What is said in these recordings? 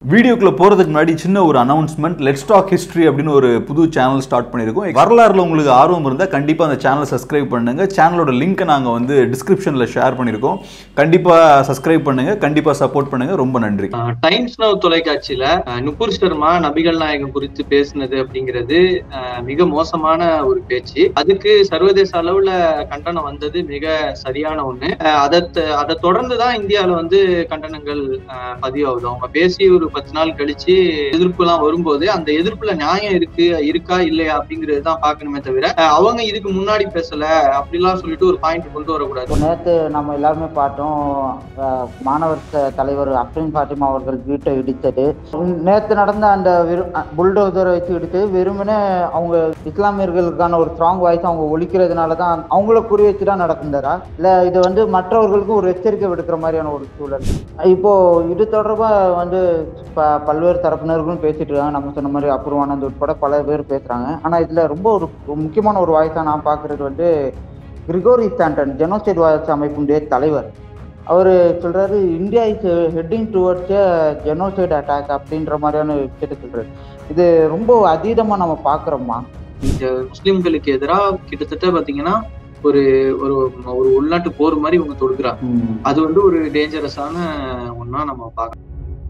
வீடியோக்குள்ள போறதுக்கு முன்னாடி சின்ன ஒரு அனௌன்ஸ்மெண்ட் லெட்ஸ் டாக் ஹிஸ்ட்ரி அப்படின்னு ஒரு புது சேனல் ஸ்டார்ட் பண்ணியிருக்கோம் வரலாறுல உங்களுக்கு ஆர்வம் இருந்தால் கண்டிப்பாக அந்த சேனலை சப்ஸ்கிரைப் பண்ணுங்க சேனலோட லிங்க்கை நாங்கள் வந்து டிஸ்கிரிப்ஷனில் ஷேர் பண்ணியிருக்கோம் கண்டிப்பாக சப்ஸ்கிரைப் பண்ணுங்க கண்டிப்பாக சப்போர்ட் பண்ணுங்க ரொம்ப நன்றி டைம்ஸ் நவ் தொலைக்காட்சியில அஹ், நுபுர் சர்மா நபிகள் நாயகம் குறித்து பேசினது அப்படிங்கிறது அஹ், மிக மோசமான ஒரு பேச்சு அதுக்கு சர்வதேச அளவுல கண்டனம் வந்தது மிக சரியான ஒண்ணு அஹ், அதை த- அதை தொடர்ந்து தான் இந்தியால வந்து கண்டனங்கள் அஹ், பதிவாகுது அவங்க பேசி ஒரு பத்து நாள் கழிச்சு எதிர்ப்பு எல்லாம் வரும்போது அந்த எதிர்ப்புல நியாயம் இருக்கு இருக்கா இல்லையா அப்படிங்கிறது தான் பார்க்கணுமே தவிர அஹ், அவங்க இதுக்கு முன்னாடி பேசல அப்படிலாம் சொல்லிட்டு ஒரு பாயிண்ட் கொண்டு வரக்கூடாது இப்போ நேற்று நம்ம எல்லாருமே பார்த்தோம் அஹ், மாணவர் த- தலைவர் அப்ரின் ஃபாத்திமா அவர்கள் வீட்டை இடித்தது நேற்று நடந்த அந்த புல்டோசரை வச்சு இடித்து வெறுமனே அவங்க இஸ்லாமியர்களுக்கான ஒரு ஸ்ட்ராங் வாய்ஸ் அவங்க ஒழிக்கிறதுனால தான் அவங்கள குறி வச்சு தான் நடக்குந்தாரா இல்லை இது வந்து மற்றவர்களுக்கும் ஒரு எச்சரிக்கை விடுக்கிற மாதிரியான ஒரு சூழல் இப்போ இது தொடர்பாக வந்து ப பல்வேறு தரப்பினர்களும் பேசிட்டு இருக்காங்க நம்ம சொன்ன மாதிரி அபூர்வானந்த் உட்பட பல பேர் பேசுறாங்க ஆனா இதுல ரொம்ப ஒரு ஒரு முக்கியமான ஒரு வாய்ஸா நான் பாக்குறது வந்து கிரிகோரி ஸ்டாண்டன் ஜெனோசைட் வாய்ஸ் அமைப்பினுடைய தலைவர் அவர் சொல்றாரு India is heading towards genocide attack அப்படின்ற மாதிரியான விஷயத்தை சொல்றாரு இது ரொம்ப அதீதமா நம்ம பாக்குறோமா இந்த முஸ்லிம்களுக்கு எதிராக கிட்டத்தட்ட பாத்தீங்கன்னா ஒரு ஒரு ஒரு உள்நாட்டு போர் மாதிரி இவங்க தொடுக்குறாங்க அது வந்து ஒரு டேஞ்சரஸான ஒண்ணா நம்ம பார்க்கணும்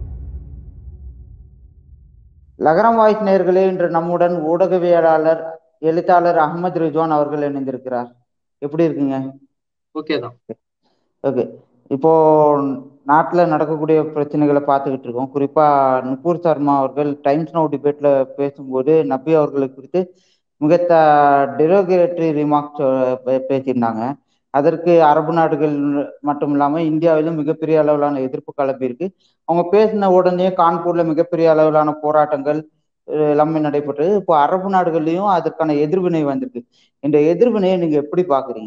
லகரம் வாய்ஸ் நேர்களே இன்று நம்முடன் ஊடகவியலாளர் எழுத்தாளர் அகமது ரிஜ்வான் அவர்கள் இணைந்திருக்கிறார் எப்படி இருக்கீங்க ஓகே தான் ஓகே இப்போ நாட்டில் நடக்கக்கூடிய பிரச்சனைகளை பார்த்துக்கிட்டு இருக்கோம் குறிப்பா நுபூர் சர்மா அவர்கள் டைம்ஸ் நோ டிபேட்ல பேசும்போது நபி அவர்களை குறித்து மிக டெரோகேட்டரி ரிமார்க்ஸ் பேசியிருந்தாங்க அதற்கு அரபு நாடுகள் மட்டும் இல்லாம இந்தியாவிலும் மிகப்பெரிய அளவிலான எதிர்ப்பு கிளம்பியிருக்கு அவங்க பேசின உடனே கான்பூர்ல மிகப்பெரிய அளவிலான போராட்டங்கள் அஹ், எல்லாமே நடைபெற்றது இப்போ அரபு நாடுகள்லயும் அதற்கான எதிர்வினை வந்திருக்கு இந்த எதிர்வினையை நீங்க எப்படி பாக்குறீங்க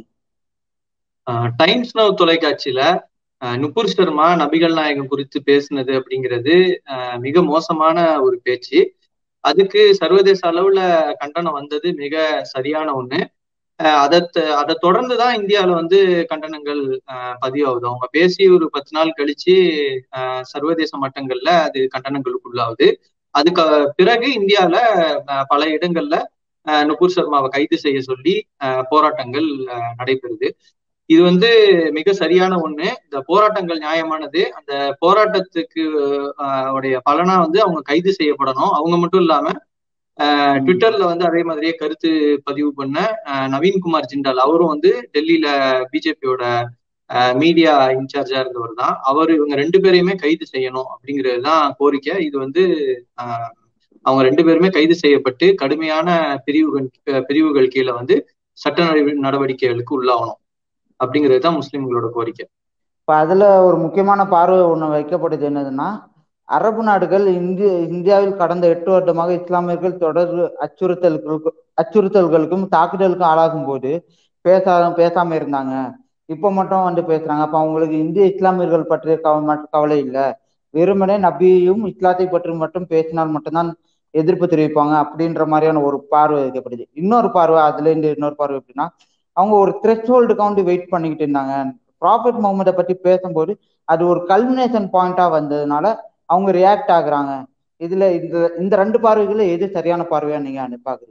டைம்ஸ் நவ் தொலைக்காட்சியில அஹ், நுபுர் சர்மா நபிகள் நாயகம் குறித்து பேசினது அப்படிங்கிறது அஹ், மிக மோசமான ஒரு பேச்சு அதுக்கு சர்வதேச அளவுல கண்டனம் வந்தது மிக சரியான ஒண்ணு அஹ், அதை த- அதை தொடர்ந்து தான் இந்தியால வந்து கண்டனங்கள் அஹ், பதிவாகுது அவங்க பேசி ஒரு பத்து நாள் கழிச்சு அஹ், சர்வதேச மட்டங்கள்ல அது கண்டனங்களுக்குள்ளாகுது அதுக்கு பிறகு இந்தியால அஹ், பல இடங்கள்ல அஹ், நுபுர் சர்மாவை கைது செய்ய சொல்லி அஹ், போராட்டங்கள் அஹ், நடைபெறுது இது வந்து மிக சரியான ஒண்ணு இந்த போராட்டங்கள் நியாயமானது அந்த போராட்டத்துக்கு அஹ், உடைய பலனா வந்து அவங்க கைது செய்யப்படணும் அவங்க மட்டும் இல்லாம அஹ், ட்விட்டர்ல வந்து அதே மாதிரியே கருத்து பதிவு பண்ண அஹ், நவீன்குமார் ஜிண்டால் அவரும் வந்து டெல்லியில பிஜேபியோட மீடியா இன்சார்ஜா இருந்தவர் தான் அவர் இவங்க ரெண்டு பேரையுமே கைது செய்யணும் அப்படிங்கிறது தான் கோரிக்கை இது வந்து அஹ், அவங்க ரெண்டு பேருமே கைது செய்யப்பட்டு கடுமையான பிரிவுகள் பிரிவுகள் கீழே வந்து சட்ட நடவ- நடவடிக்கைகளுக்கு உள்ளாகணும் அப்படிங்கிறது தான் முஸ்லிம்களோட கோரிக்கை இப்ப அதுல ஒரு முக்கியமான பார்வை ஒண்ணு வைக்கப்படுது என்னதுன்னா அரபு நாடுகள் இந்திய இந்தியாவில் கடந்த எட்டு வருடமாக இஸ்லாமியர்கள் தொடர் அச்சுறுத்தல்களுக்கு அச்சுறுத்தல்களுக்கும் தாக்குதலுக்கும் ஆளாகும் போது பேசாத பேசாம இருந்தாங்க இப்ப மட்டும் வந்து பேசுறாங்க அப்ப அவங்களுக்கு இந்திய இஸ்லாமியர்கள் பற்றிய கவ- மட்- கவலை இல்லை வெறுமனே நபியையும் இஸ்லாத்தை பற்றி மட்டும் பேசினால் மட்டும்தான் எதிர்ப்பு தெரிவிப்பாங்க அப்படின்ற மாதிரியான ஒரு பார்வை வைக்கப்படுது இன்னொரு பார்வை அதுல இருந்து இன்னொரு பார்வை எப்படின்னா அவங்க ஒரு த்ரெஷ் கவுண்ட் வெயிட் பண்ணிக்கிட்டு இருந்தாங்க ப்ராஃபிட் முகமதை பத்தி பேசும்போது அது ஒரு கல்மினேஷன் பாயிண்டா வந்ததுனால அவங்க ரியாக்ட் ஆகுறாங்க இதுல இந்த இந்த ரெண்டு பார்வைகள்ல எது சரியான பார்வையா நீங்க அனு- பாக்குறீங்க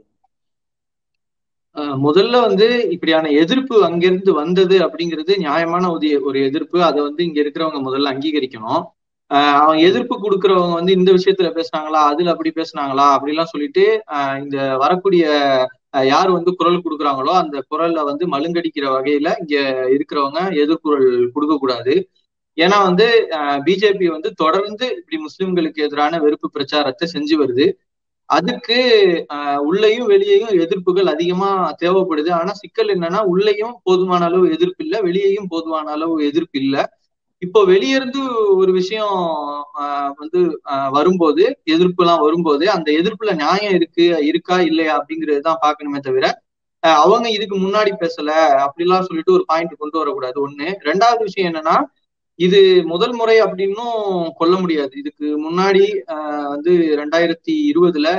அஹ் முதல்ல வந்து இப்படியான எதிர்ப்பு அங்கிருந்து வந்தது அப்படிங்கிறது நியாயமான ஒரு ஒரு எதிர்ப்பு அதை வந்து இங்க இருக்கிறவங்க முதல்ல அங்கீகரிக்கணும் அஹ் அவங்க எதிர்ப்பு கொடுக்கறவங்க வந்து இந்த விஷயத்துல பேசுனாங்களா அதுல அப்படி பேசுனாங்களா அப்படிலாம் சொல்லிட்டு அஹ் இந்த வரக்கூடிய அஹ் யார் வந்து குரல் கொடுக்குறாங்களோ அந்த குரல்ல வந்து மழுங்கடிக்கிற வகையில இங்க இருக்கிறவங்க எதிர்குரல் கொடுக்க கூடாது ஏன்னா வந்து பிஜேபி வந்து தொடர்ந்து இப்படி முஸ்லிம்களுக்கு எதிரான வெறுப்பு பிரச்சாரத்தை செஞ்சு வருது அதுக்கு ஆஹ் உள்ளேயும் வெளியேயும் எதிர்ப்புகள் அதிகமா தேவைப்படுது ஆனா சிக்கல் என்னன்னா உள்ளேயும் போதுமான அளவு எதிர்ப்பு இல்லை வெளியேயும் போதுமான அளவு எதிர்ப்பு இல்லை இப்போ வெளியிருந்து ஒரு விஷயம் ஆஹ் வந்து ஆஹ் வரும்போது எதிர்ப்பு எல்லாம் வரும்போது அந்த எதிர்ப்புல நியாயம் இருக்கு இருக்கா இல்லையா அப்படிங்கிறது தான் பார்க்கணுமே தவிர ஆஹ் அவங்க இதுக்கு முன்னாடி பேசல அப்படிலாம் சொல்லிட்டு ஒரு பாயிண்ட் கொண்டு வரக்கூடாது ஒண்ணு ரெண்டாவது விஷயம் என்னன்னா இது முதல் முறை அப்படின்னும் கொள்ள முடியாது இதுக்கு முன்னாடி ஆஹ் வந்து ரெண்டாயிரத்தி இருபதுல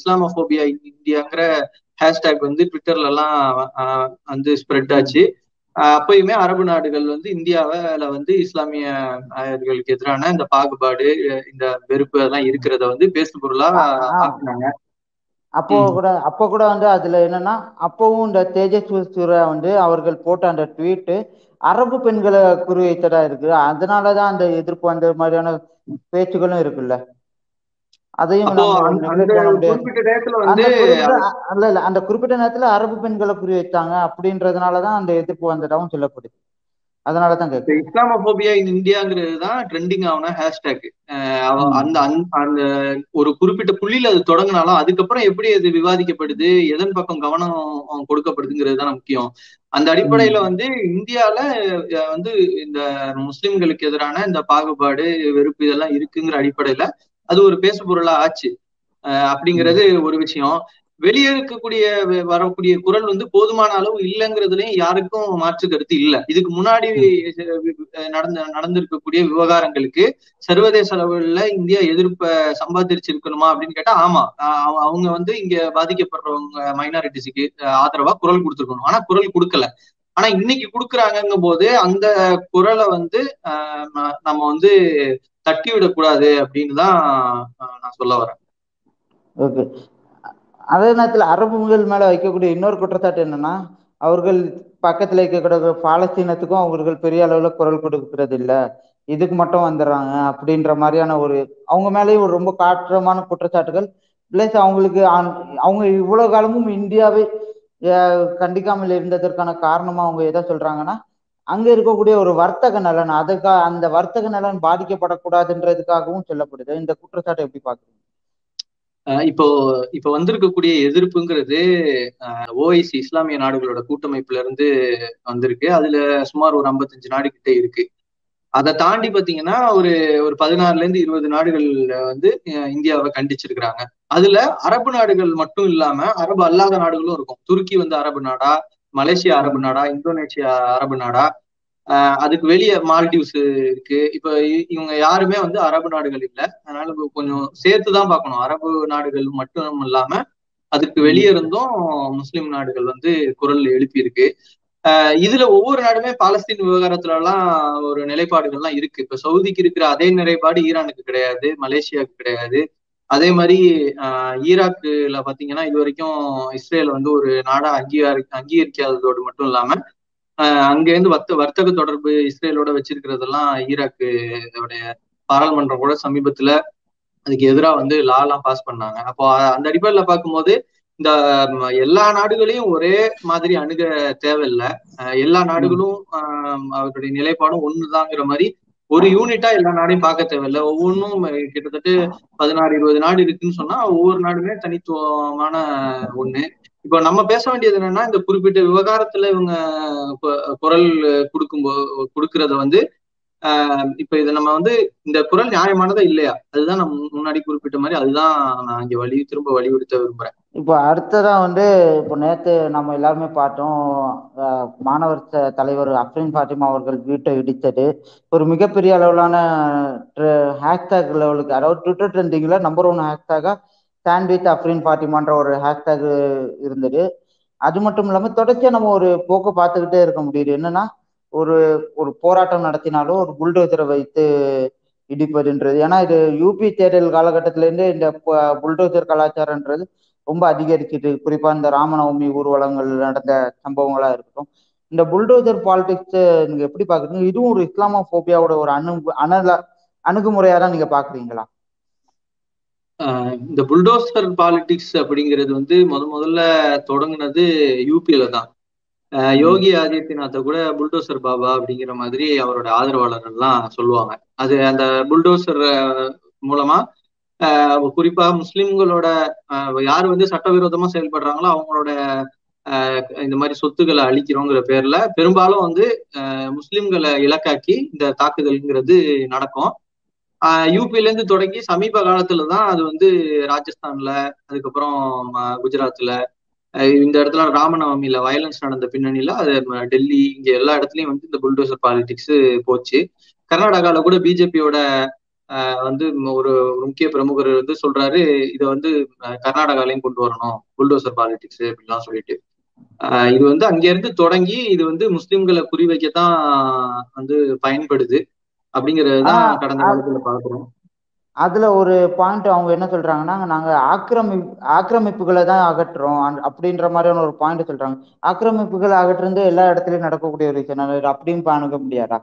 இஸ்லாமோபோபியா இந்தியாங்கிற ஹேஷ்டேக் வந்து ட்விட்டர்ல எல்லாம் ஆஹ் வந்து ஸ்ப்ரெட் ஆச்சு ஆஹ் அப்பயுமே அரபு நாடுகள் வந்து இந்தியாவில வந்து இஸ்லாமியர்களுக்கு எதிரான இந்த பாகுபாடு அஹ் இந்த வெறுப்பு அதெல்லாம் இருக்கிறத வந்து பேசு பொருளா ஆக்குனாங்க அப்போ கூட அப்போ கூட வந்து அதுல என்னன்னா அப்பவும் இந்த தேஜஸ்வி சூர்யா வந்து அவர்கள் போட்ட அந்த ட்வீட்டு அரபு பெண்களை குறிவைத்ததா இருக்கு அதனாலதான் அந்த எதிர்ப்பு அந்த மாதிரியான பேச்சுகளும் இருக்குல்ல அதையும் அப்போ நம்ம அந்த neglect பண்ண முடியாது குறிப்பிட்ட நேரத்துல அந்த வந்து குறிப்பிட்ட அ- அல்ல இல்ல அந்த குறிப்பிட்ட நேரத்துல அரபு பெண்களை குறி வைத்தாங்க அப்படின்றதுனாலதான் அந்த எதிர்ப்பு வந்ததாகவும் சொல்லப்படுது அதனாலதான் இந்த கேட்குறேன் இஸ்லாமோபியா இன் இந்தியாங்கிறது தான் ட்ரெண்டிங் ஆன ஹேஷ்டேக் அந்த அந்த அந்த ஒரு குறிப்பிட்ட புள்ளியில அது தொடங்கினாலும் அதுக்கப்புறம் எப்படி அது விவாதிக்கப்படுது எதன் பக்கம் கவனம் கொடுக்கப்படுதுங்கிறது தான் முக்கியம் அந்த அடிப்படையில வந்து இந்தியால அஹ், வந்து இந்த முஸ்லிம்களுக்கு எதிரான இந்த பாகுபாடு வெறுப்பு இதெல்லாம் இருக்குங்கிற அடிப்படையில அது ஒரு பேசு பொருளா ஆச்சு அஹ், அப்படிங்கிறது ஒரு விஷயம் வெளியே இருக்கக்கூடிய வ- வரக்கூடிய குரல் வந்து போதுமான அளவு இல்லைங்கிறதுலயும் யாருக்கும் மாற்று கருத்து இல்ல இதுக்கு முன்னாடி அஹ், நடந்த நடந்திருக்கக்கூடிய விவகாரங்களுக்கு சர்வதேச அளவுல இந்தியா எதிர்ப்பை சம்பாதிச்சிருக்கணுமா அப்படின்னு கேட்டா ஆமா அஹ் அவங்க வந்து இங்க பாதிக்கப்படுறவங்க மைனாரிட்டிஸுக்கு ஆதரவா குரல் கொடுத்துருக்கணும் ஆனா குரல் கொடுக்கல ஆனா இன்னைக்கு கொடுக்குறாங்கங்கும் போது அந்த குரலை வந்து அஹ், ந- நம்ம வந்து தட்டி விடக்கூடாது அப்படின்னு தான் அஹ், நான் சொல்ல வரேன் ஓகே அதே நேரத்தில் அரபுகள் மேல வைக்கக்கூடிய இன்னொரு குற்றச்சாட்டு என்னன்னா அவர்கள் பக்கத்துல இருக்கக்கூடிய பாலஸ்தீனத்துக்கும் அவர்கள் பெரிய அளவுல குரல் கொடுக்கறது இல்ல இதுக்கு மட்டும் வந்துடுறாங்க அப்படின்ற மாதிரியான ஒரு அவங்க மேலேயும் ஒரு ரொம்ப காற்றமான குற்றச்சாட்டுகள் பிளஸ் அவங்களுக்கு அந்த- அவங்க இவ்வளவு காலமும் இந்தியாவை அஹ், கண்டிக்காமல் இருந்ததற்கான காரணமா அவங்க எதை சொல்றாங்கன்னா அங்க இருக்கக்கூடிய ஒரு வர்த்தக நலன் அதுக்கா அந்த வர்த்தக நலன் பாதிக்கப்படக்கூடாதுன்றதுக்காகவும் சொல்லப்படுது இந்த குற்றச்சாட்டை எப்படி பாக்குறீங்க அஹ் இப்போ இப்போ வந்திருக்கக்கூடிய எதிர்ப்புங்கிறது ஓஐசி இஸ்லாமிய நாடுகளோட கூட்டமைப்புல இருந்து வந்திருக்கு அதுல சுமார் ஒரு 55 நாடு கிட்ட இருக்கு அதை தாண்டி பாத்தீங்கன்னா ஒரு ஒரு பதினாறுல இருந்து இருபது நாடுகள் வந்து அஹ், இந்தியாவை கண்டிச்சிருக்கிறாங்க அதுல அரபு நாடுகள் மட்டும் இல்லாம அரபு அல்லாத நாடுகளும் இருக்கும் துருக்கி வந்து அரபு நாடா மலேசியா அரபு நாடா இந்தோனேஷியா அரபு நாடா ஆஹ் அதுக்கு வெளியே மால்டீவ்ஸ் இருக்கு இப்ப இ- இவங்க யாருமே வந்து அரபு நாடுகள் இல்ல அதனால இப்ப கொஞ்சம் சேர்த்து தான் பார்க்கணும் அரபு நாடுகள் மட்டும் இல்லாம அதுக்கு வெளியே இருந்தும் முஸ்லிம் நாடுகள் வந்து குரல் எழுப்பி இருக்கு ஆஹ் இதுல ஒவ்வொரு நாடுமே பாலஸ்தீன் விவகாரத்துல எல்லாம் ஒரு நிலைப்பாடுகள்லாம் இருக்கு இப்ப சவுதிக்கு இருக்கிற அதே நிலைப்பாடு ஈரானுக்கு கிடையாது மலேசியாவுக்கு கிடையாது அதே மாதிரி ஆஹ் ஈராக்குல பாத்தீங்கன்னா இது வரைக்கும் இஸ்ரேல் வந்து ஒரு நாடா அங்கீகாரி அங்கீகரிக்காததோடு மட்டும் இல்லாம ஆஹ் அங்கேருந்து வர்த்த வர்த்தக தொடர்பு இஸ்ரேலோட வச்சிருக்கிறதெல்லாம் ஈராக்கு உடைய பாராளுமன்றம் கூட சமீபத்துல அதுக்கு எதிராக வந்து லா எல்லாம் பாஸ் பண்ணாங்க அப்போ அ- அந்த அடிப்படையில பார்க்கும்போது இந்த ம, எல்லா நாடுகளையும் ஒரே மாதிரி அணுக தேவையில்லை அஹ் எல்லா நாடுகளும் ஆஹ் அவருடைய நிலைப்பாடும் ஒண்ணுதாங்கிற மாதிரி ஒரு யூனிட்டா எல்லா நாடையும் பார்க்க தேவையில்லை ஒவ்வொன்றும் கிட்டத்தட்ட பதினாறு இருபது நாடு இருக்குன்னு சொன்னா ஒவ்வொரு நாடுமே தனித்துவமான ஒண்ணு இப்போ நம்ம பேச வேண்டியது என்னன்னா இந்த குறிப்பிட்ட விவகாரத்துல இவங்க கு- குரல் கொடுக்கும் கொடுக்கறத வந்து ஆஹ் இப்ப இதை நம்ம வந்து இந்த குரல் நியாயமானதா இல்லையா அதுதான் நம்ம முன்னாடி குறிப்பிட்ட மாதிரி அதுதான் நான் இங்க வலி திரும்ப வலியுறுத்த விரும்புறேன் இப்போ அடுத்ததா வந்து இப்போ நேத்து நம்ம எல்லாருமே பார்த்தோம் அஹ், மாணவர் த- தலைவர் அப்ரின் ஃபாத்திமா அவர்கள் வீட்டை இடித்தது ஒரு மிகப்பெரிய அளவிலான ஹேஷ்டேக் லெவலுக்கு அதாவது ட்விட்டர் ட்ரெண்டிங்ல நம்பர் ஒன் ஹேஷ்டேகா ஸ்டாண்ட் வித் அப்ரின் ஃபாத்திமான்ற ஒரு ஹேஷ்டேக் இருந்தது அது மட்டும் இல்லாம தொடர்ச்சியா நம்ம ஒரு போக்கு பார்த்துக்கிட்டே இருக்க முடியுது என்னன்னா ஒரு ஒரு போராட்டம் நடத்தினாலும் ஒரு புல்டோசரை வைத்து இடிப்பதுன்றது ஏன்னா இது யூபி தேர்தல் காலகட்டத்தில இருந்தே இந்த புல்டோசர் கலாச்சாரம்ன்றது ரொம்ப அதிகரிச்சுட்டு குறிப்பா இந்த ராமநவமி ஊர்வலங்கள் நடந்த சம்பவங்களா இருக்கட்டும் இந்த புல்டோசர் பாலிடிக்ஸ் நீங்க எப்படி பாக்குறீங்க இதுவும் ஒரு இஸ்லாமோபியாவோட ஒரு அணு அணுல அணுகுமுறையா தான் நீங்க பாக்குறீங்களா ஆஹ் இந்த புல்டோசர் பாலிடிக்ஸ் அப்படிங்கிறது வந்து முத முதல்ல தொடங்குனது யூபியில தான் ஆஹ் யோகி ஆதித்யநாத்தை கூட புல்டோசர் பாபா அப்படிங்கிற மாதிரி அவரோட ஆதரவாளர்கள் எல்லாம் சொல்லுவாங்க அது அந்த புல்டோசர் மூலமா ஆஹ் குறிப்பா முஸ்லிம்களோட ஆஹ் யார் வந்து சட்டவிரோதமா செயல்படுறாங்களோ அவங்களோட ஆஹ் இந்த மாதிரி சொத்துக்களை அழிக்கிறோங்கிற பேர்ல பெரும்பாலும் வந்து ஆஹ் முஸ்லிம்களை இலக்காக்கி இந்த தாக்குதல்ங்கிறது நடக்கும் ஆஹ் யூபில இருந்து தொடங்கி சமீப காலத்துல தான் அது வந்து ராஜஸ்தான்ல அதுக்கப்புறம் ஆஹ் குஜராத்ல ஆஹ் இந்த இடத்துல ராமநவமியில வயலன்ஸ் நடந்த பின்னணியில அது ம- டெல்லி இங்க எல்லா இடத்துலயும் வந்து இந்த புல்டோசர் பாலிடிக்ஸ் போச்சு கர்நாடகால கூட பிஜேபியோட வந்து ஒரு ஒரு முக்கிய பிரமுகர் வந்து சொல்றாரு இதை வந்து ஆஹ் கர்நாடகாலையும் கொண்டு வரணும் புல்டோசர் பாலிடிக்ஸ் அப்படிலாம் சொல்லிட்டு ஆஹ் இது வந்து அங்க இருந்து தொடங்கி இது வந்து முஸ்லிம்களை குறிவைக்கத்தான் வந்து பயன்படுது அப்படிங்கறதுதான் ஆனா, கடந்த அது- காலத்துல பாக்குறோம் அதுல ஒரு பாயிண்ட் அவங்க என்ன சொல்றாங்கன்னா நாங்க ஆக்கிரமி ஆக்கிரமிப்புகளை தான் அகற்றுறோம் அந்த- அப்படின்ற மாதிரியான ஒரு பாயிண்ட் சொல்றாங்க ஆக்கிரமிப்புகளை அகற்றுறது எல்லா இடத்துலயும் நடக்கக்கூடிய ஒரு விஷயம் நான் அப்படின்னு அணுக முடியாதா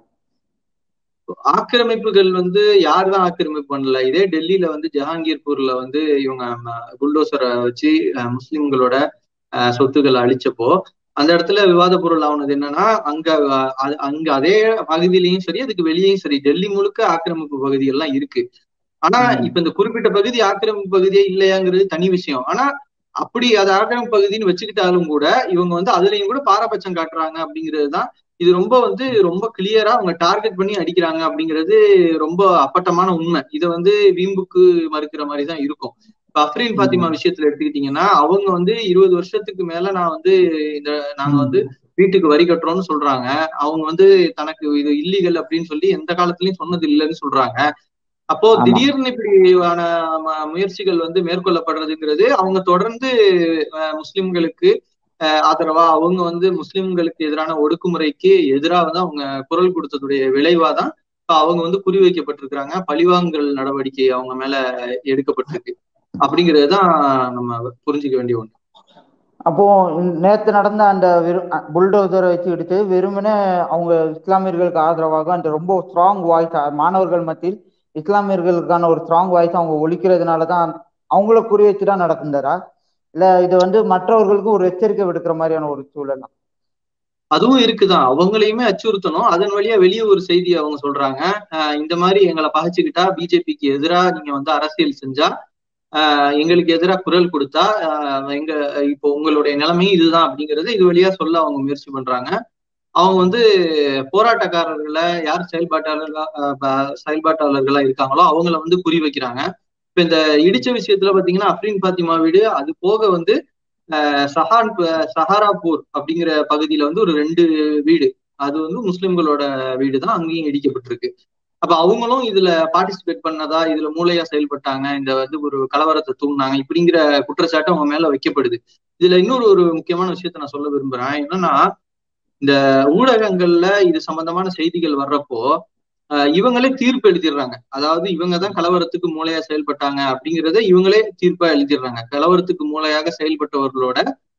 ஆக்கிரமிப்புகள் வந்து யார் தான் ஆக்கிரமிப்பு பண்ணல இதே டெல்லியில வந்து ஜஹாங்கீர்பூர்ல வந்து இவங்க புல்டோசரை வச்சு அஹ், முஸ்லிம்களோட அஹ், சொத்துக்களை அழிச்சப்போ அந்த இடத்துல விவாத பொருள் ஆனது என்னன்னா அங்க அஹ், அது- அங்க அதே பகுதியிலயும் சரி அதுக்கு வெளியேயும் சரி டெல்லி முழுக்க ஆக்கிரமிப்பு பகுதி எல்லாம் இருக்கு ஆனா ம். இப்ப இந்த குறிப்பிட்ட பகுதி ஆக்கிரமிப்பு பகுதியே இல்லையாங்கிறது தனி விஷயம் ஆனா அப்படி அது ஆக்கிரமிப்பு பகுதின்னு வச்சுக்கிட்டாலும் கூட இவங்க வந்து அதுலயும் கூட பாரபட்சம் காட்டுறாங்க அப்படிங்கிறது தான் இது ரொம்ப வந்து ரொம்ப கிளியரா அவங்க டார்கெட் பண்ணி அடிக்கிறாங்க அப்படிங்கிறது ரொம்ப அப்பட்டமான உண்மை இதை வந்து வீம்புக்கு மறுக்கிற மாதிரி தான் இருக்கும் இப்ப அஃப்ரீன் பாத்திமா விஷயத்துல எடுத்துக்கிட்டீங்கன்னா அவங்க வந்து இருபது வருஷத்துக்கு மேல நான் வந்து இந்த நாங்க வந்து வீட்டுக்கு வரி கட்டுறோம்னு சொல்றாங்க அவங்க வந்து தனக்கு இது இல்லீகல் அப்படின்னு சொல்லி எந்த காலத்துலயும் சொன்னது இல்லைன்னு சொல்றாங்க அப்போ ஆமா. திடீர்னு இப்படியான ம- முயற்சிகள் வந்து மேற்கொள்ளப்படுறதுங்கிறது அவங்க தொடர்ந்து அஹ், முஸ்லிம்களுக்கு அஹ், ஆதரவா அவங்க வந்து முஸ்லிம்களுக்கு எதிரான ஒடுக்குமுறைக்கு எதிராக தான் அவங்க குரல் கொடுத்ததுடைய விளைவா தான் இப்ப அவங்க வந்து குறிவைக்கப்பட்டிருக்கிறாங்க பழிவாங்கல் நடவடிக்கை அவங்க மேல எடுக்கப்பட்டிருக்கு அப்படிங்கிறது தான் நம்ம புரிஞ்சுக்க வேண்டிய ஒண்ணு அப்போ இந்த- நேத்து நடந்த அந்த புல்டோசரை வச்சு எடுத்து வெறுமனே அவங்க இஸ்லாமியர்களுக்கு ஆதரவாக அந்த ரொம்ப ஸ்ட்ராங் வாய்ஸ் மாணவர்கள் மத்தியில் இஸ்லாமியர்களுக்கான ஒரு ஸ்ட்ராங் வாய்ஸ் அவங்க ஒழிக்கிறதுனால தான் அவங்கள குறி வச்சு தான் நடக்குந்தாரா இல்ல இது வந்து மற்றவர்களுக்கும் ஒரு எச்சரிக்கை விடுக்கிற மாதிரியான ஒரு சூழல் அதுவும் இருக்குதான் அவங்களையுமே அச்சுறுத்தணும் அதன் வழியா வெளியே ஒரு செய்தி அவங்க சொல்றாங்க ஆஹ் இந்த மாதிரி எங்களை பகைச்சுக்கிட்டா பிஜேபிக்கு எதிரா நீங்க வந்து அரசியல் செஞ்சா ஆஹ் எங்களுக்கு எதிராக குரல் கொடுத்தா ஆஹ் எங்க இப்போ உங்களுடைய நிலைமையும் இதுதான் அப்படிங்கறது இது வழியா சொல்ல அவங்க முயற்சி பண்றாங்க அவங்க வந்து போராட்டக்காரர்களை யார் செயல்பாட்டாளர்களா ஆஹ் ப- செயல்பாட்டாளர்களா இருக்காங்களோ அவங்கள வந்து குறி வைக்கிறாங்க இப்ப இந்த இடிச்ச விஷயத்துல பாத்தீங்கன்னா அப்ரீன் பாத்திமா வீடு அது போக வந்து ஆஹ் சஹான் ப- சஹாராப்பூர் அப்படிங்கிற பகுதியில வந்து ஒரு ரெண்டு வீடு அது வந்து முஸ்லிம்களோட வீடு தான் அங்கேயும் இடிக்கப்பட்டிருக்கு அப்ப அவங்களும் இதுல பார்ட்டிசிபேட் பண்ணதா இதுல மூளையா செயல்பட்டாங்க இந்த வந்து ஒரு கலவரத்தை தூண்டினாங்க இப்படிங்கிற குற்றச்சாட்டு அவங்க மேல வைக்கப்படுது இதுல இன்னொரு ஒரு முக்கியமான விஷயத்த நான் சொல்ல விரும்புறேன் என்னன்னா இந்த ஊடகங்கள்ல இது சம்பந்தமான செய்திகள் வர்றப்போ ஆஹ் இவங்களே தீர்ப்பு எழுதிடுறாங்க அதாவது இவங்க தான் கலவரத்துக்கு மூளையா செயல்பட்டாங்க அப்படிங்கிறத இவங்களே தீர்ப்பா எழுதிடுறாங்க கலவரத்துக்கு மூளையாக செயல்பட்டவர்களோட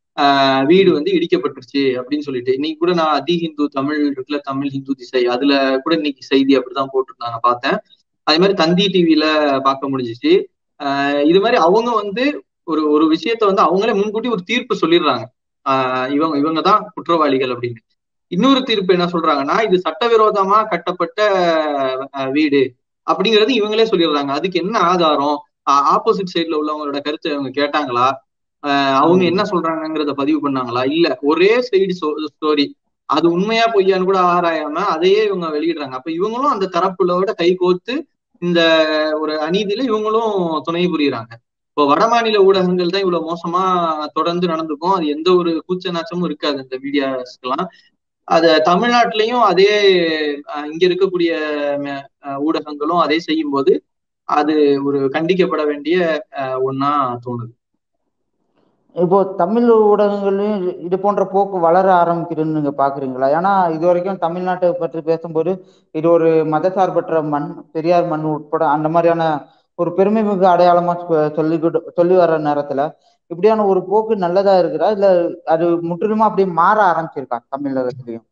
ஆஹ் வீடு வந்து இடிக்கப்பட்டுருச்சு அப்படின்னு சொல்லிட்டு இன்னைக்கு கூட நான் அதி ஹிந்து தமிழ் இருக்குல்ல தமிழ் ஹிந்து திசை அதுல கூட இன்னைக்கு செய்தி அப்படிதான் போட்டிருந்தாங்க பார்த்தேன் அதே மாதிரி தந்தி டிவில பார்க்க முடிஞ்சிச்சு ஆஹ் இது மாதிரி அவங்க வந்து ஒரு ஒரு விஷயத்த வந்து அவங்களே முன்கூட்டி ஒரு தீர்ப்பு சொல்லிடுறாங்க ஆஹ் இவங்க இவங்க தான் குற்றவாளிகள் அப்படின்னு இன்னொரு தீர்ப்பு என்ன சொல்றாங்கன்னா இது சட்டவிரோதமா கட்டப்பட்ட அஹ், வீடு அப்படிங்கறது இவங்களே சொல்லிடுறாங்க அதுக்கு என்ன ஆதாரம் ஆப்போசிட் சைட்ல உள்ளவங்களோட கருத்தை அவங்க கேட்டாங்களா ஆஹ் அவங்க என்ன சொல்றாங்கங்கிறத பதிவு பண்ணாங்களா இல்ல ஒரே சைடு ஸ்டோரி அது உண்மையா பொய்யான்னு கூட ஆராயாம அதையே இவங்க வெளியிடுறாங்க அப்ப இவங்களும் அந்த தரப்புலோட கை கோர்த்து இந்த ஒரு அநீதியில இவங்களும் துணை புரியுறாங்க இப்போ வடமாநில ஊடகங்கள் தான் இவ்வளவு மோசமா தொடர்ந்து நடந்துக்கும் அது எந்த ஒரு கூச்ச நாச்சமும் இருக்காது இந்த மீடியாஸ்க்கெல்லாம் அத தமிழ்நாட்டிலையும் அதே அஹ், இங்க இருக்கக்கூடிய ம- அஹ், ஊடகங்களும் அதே செய்யும் போது அது ஒரு கண்டிக்கப்பட வேண்டிய அஹ், ஒண்ணா தோணுது இப்போ தமிழ் ஊடகங்கள்லயும் இது- இது போன்ற போக்கு வளர ஆரம்பிக்குதுன்னு நீங்க பாக்குறீங்களா ஏன்னா இது வரைக்கும் தமிழ்நாட்டை பற்றி பேசும்போது இது ஒரு மதசார்பற்ற மண் பெரியார் மண் உட்பட அந்த மாதிரியான ஒரு பெருமை மிகு அடையாளமா சொ- சொல்லிக்கிட்டு சொல்லி வர்ற நேரத்துல இப்படியான ஒரு போக்கு நல்லதா இருக்குதா இல்ல அது முற்றிலுமா அப்படியே மாற ஆரம்பிச்சிருக்கா தமிழகத்திலையும்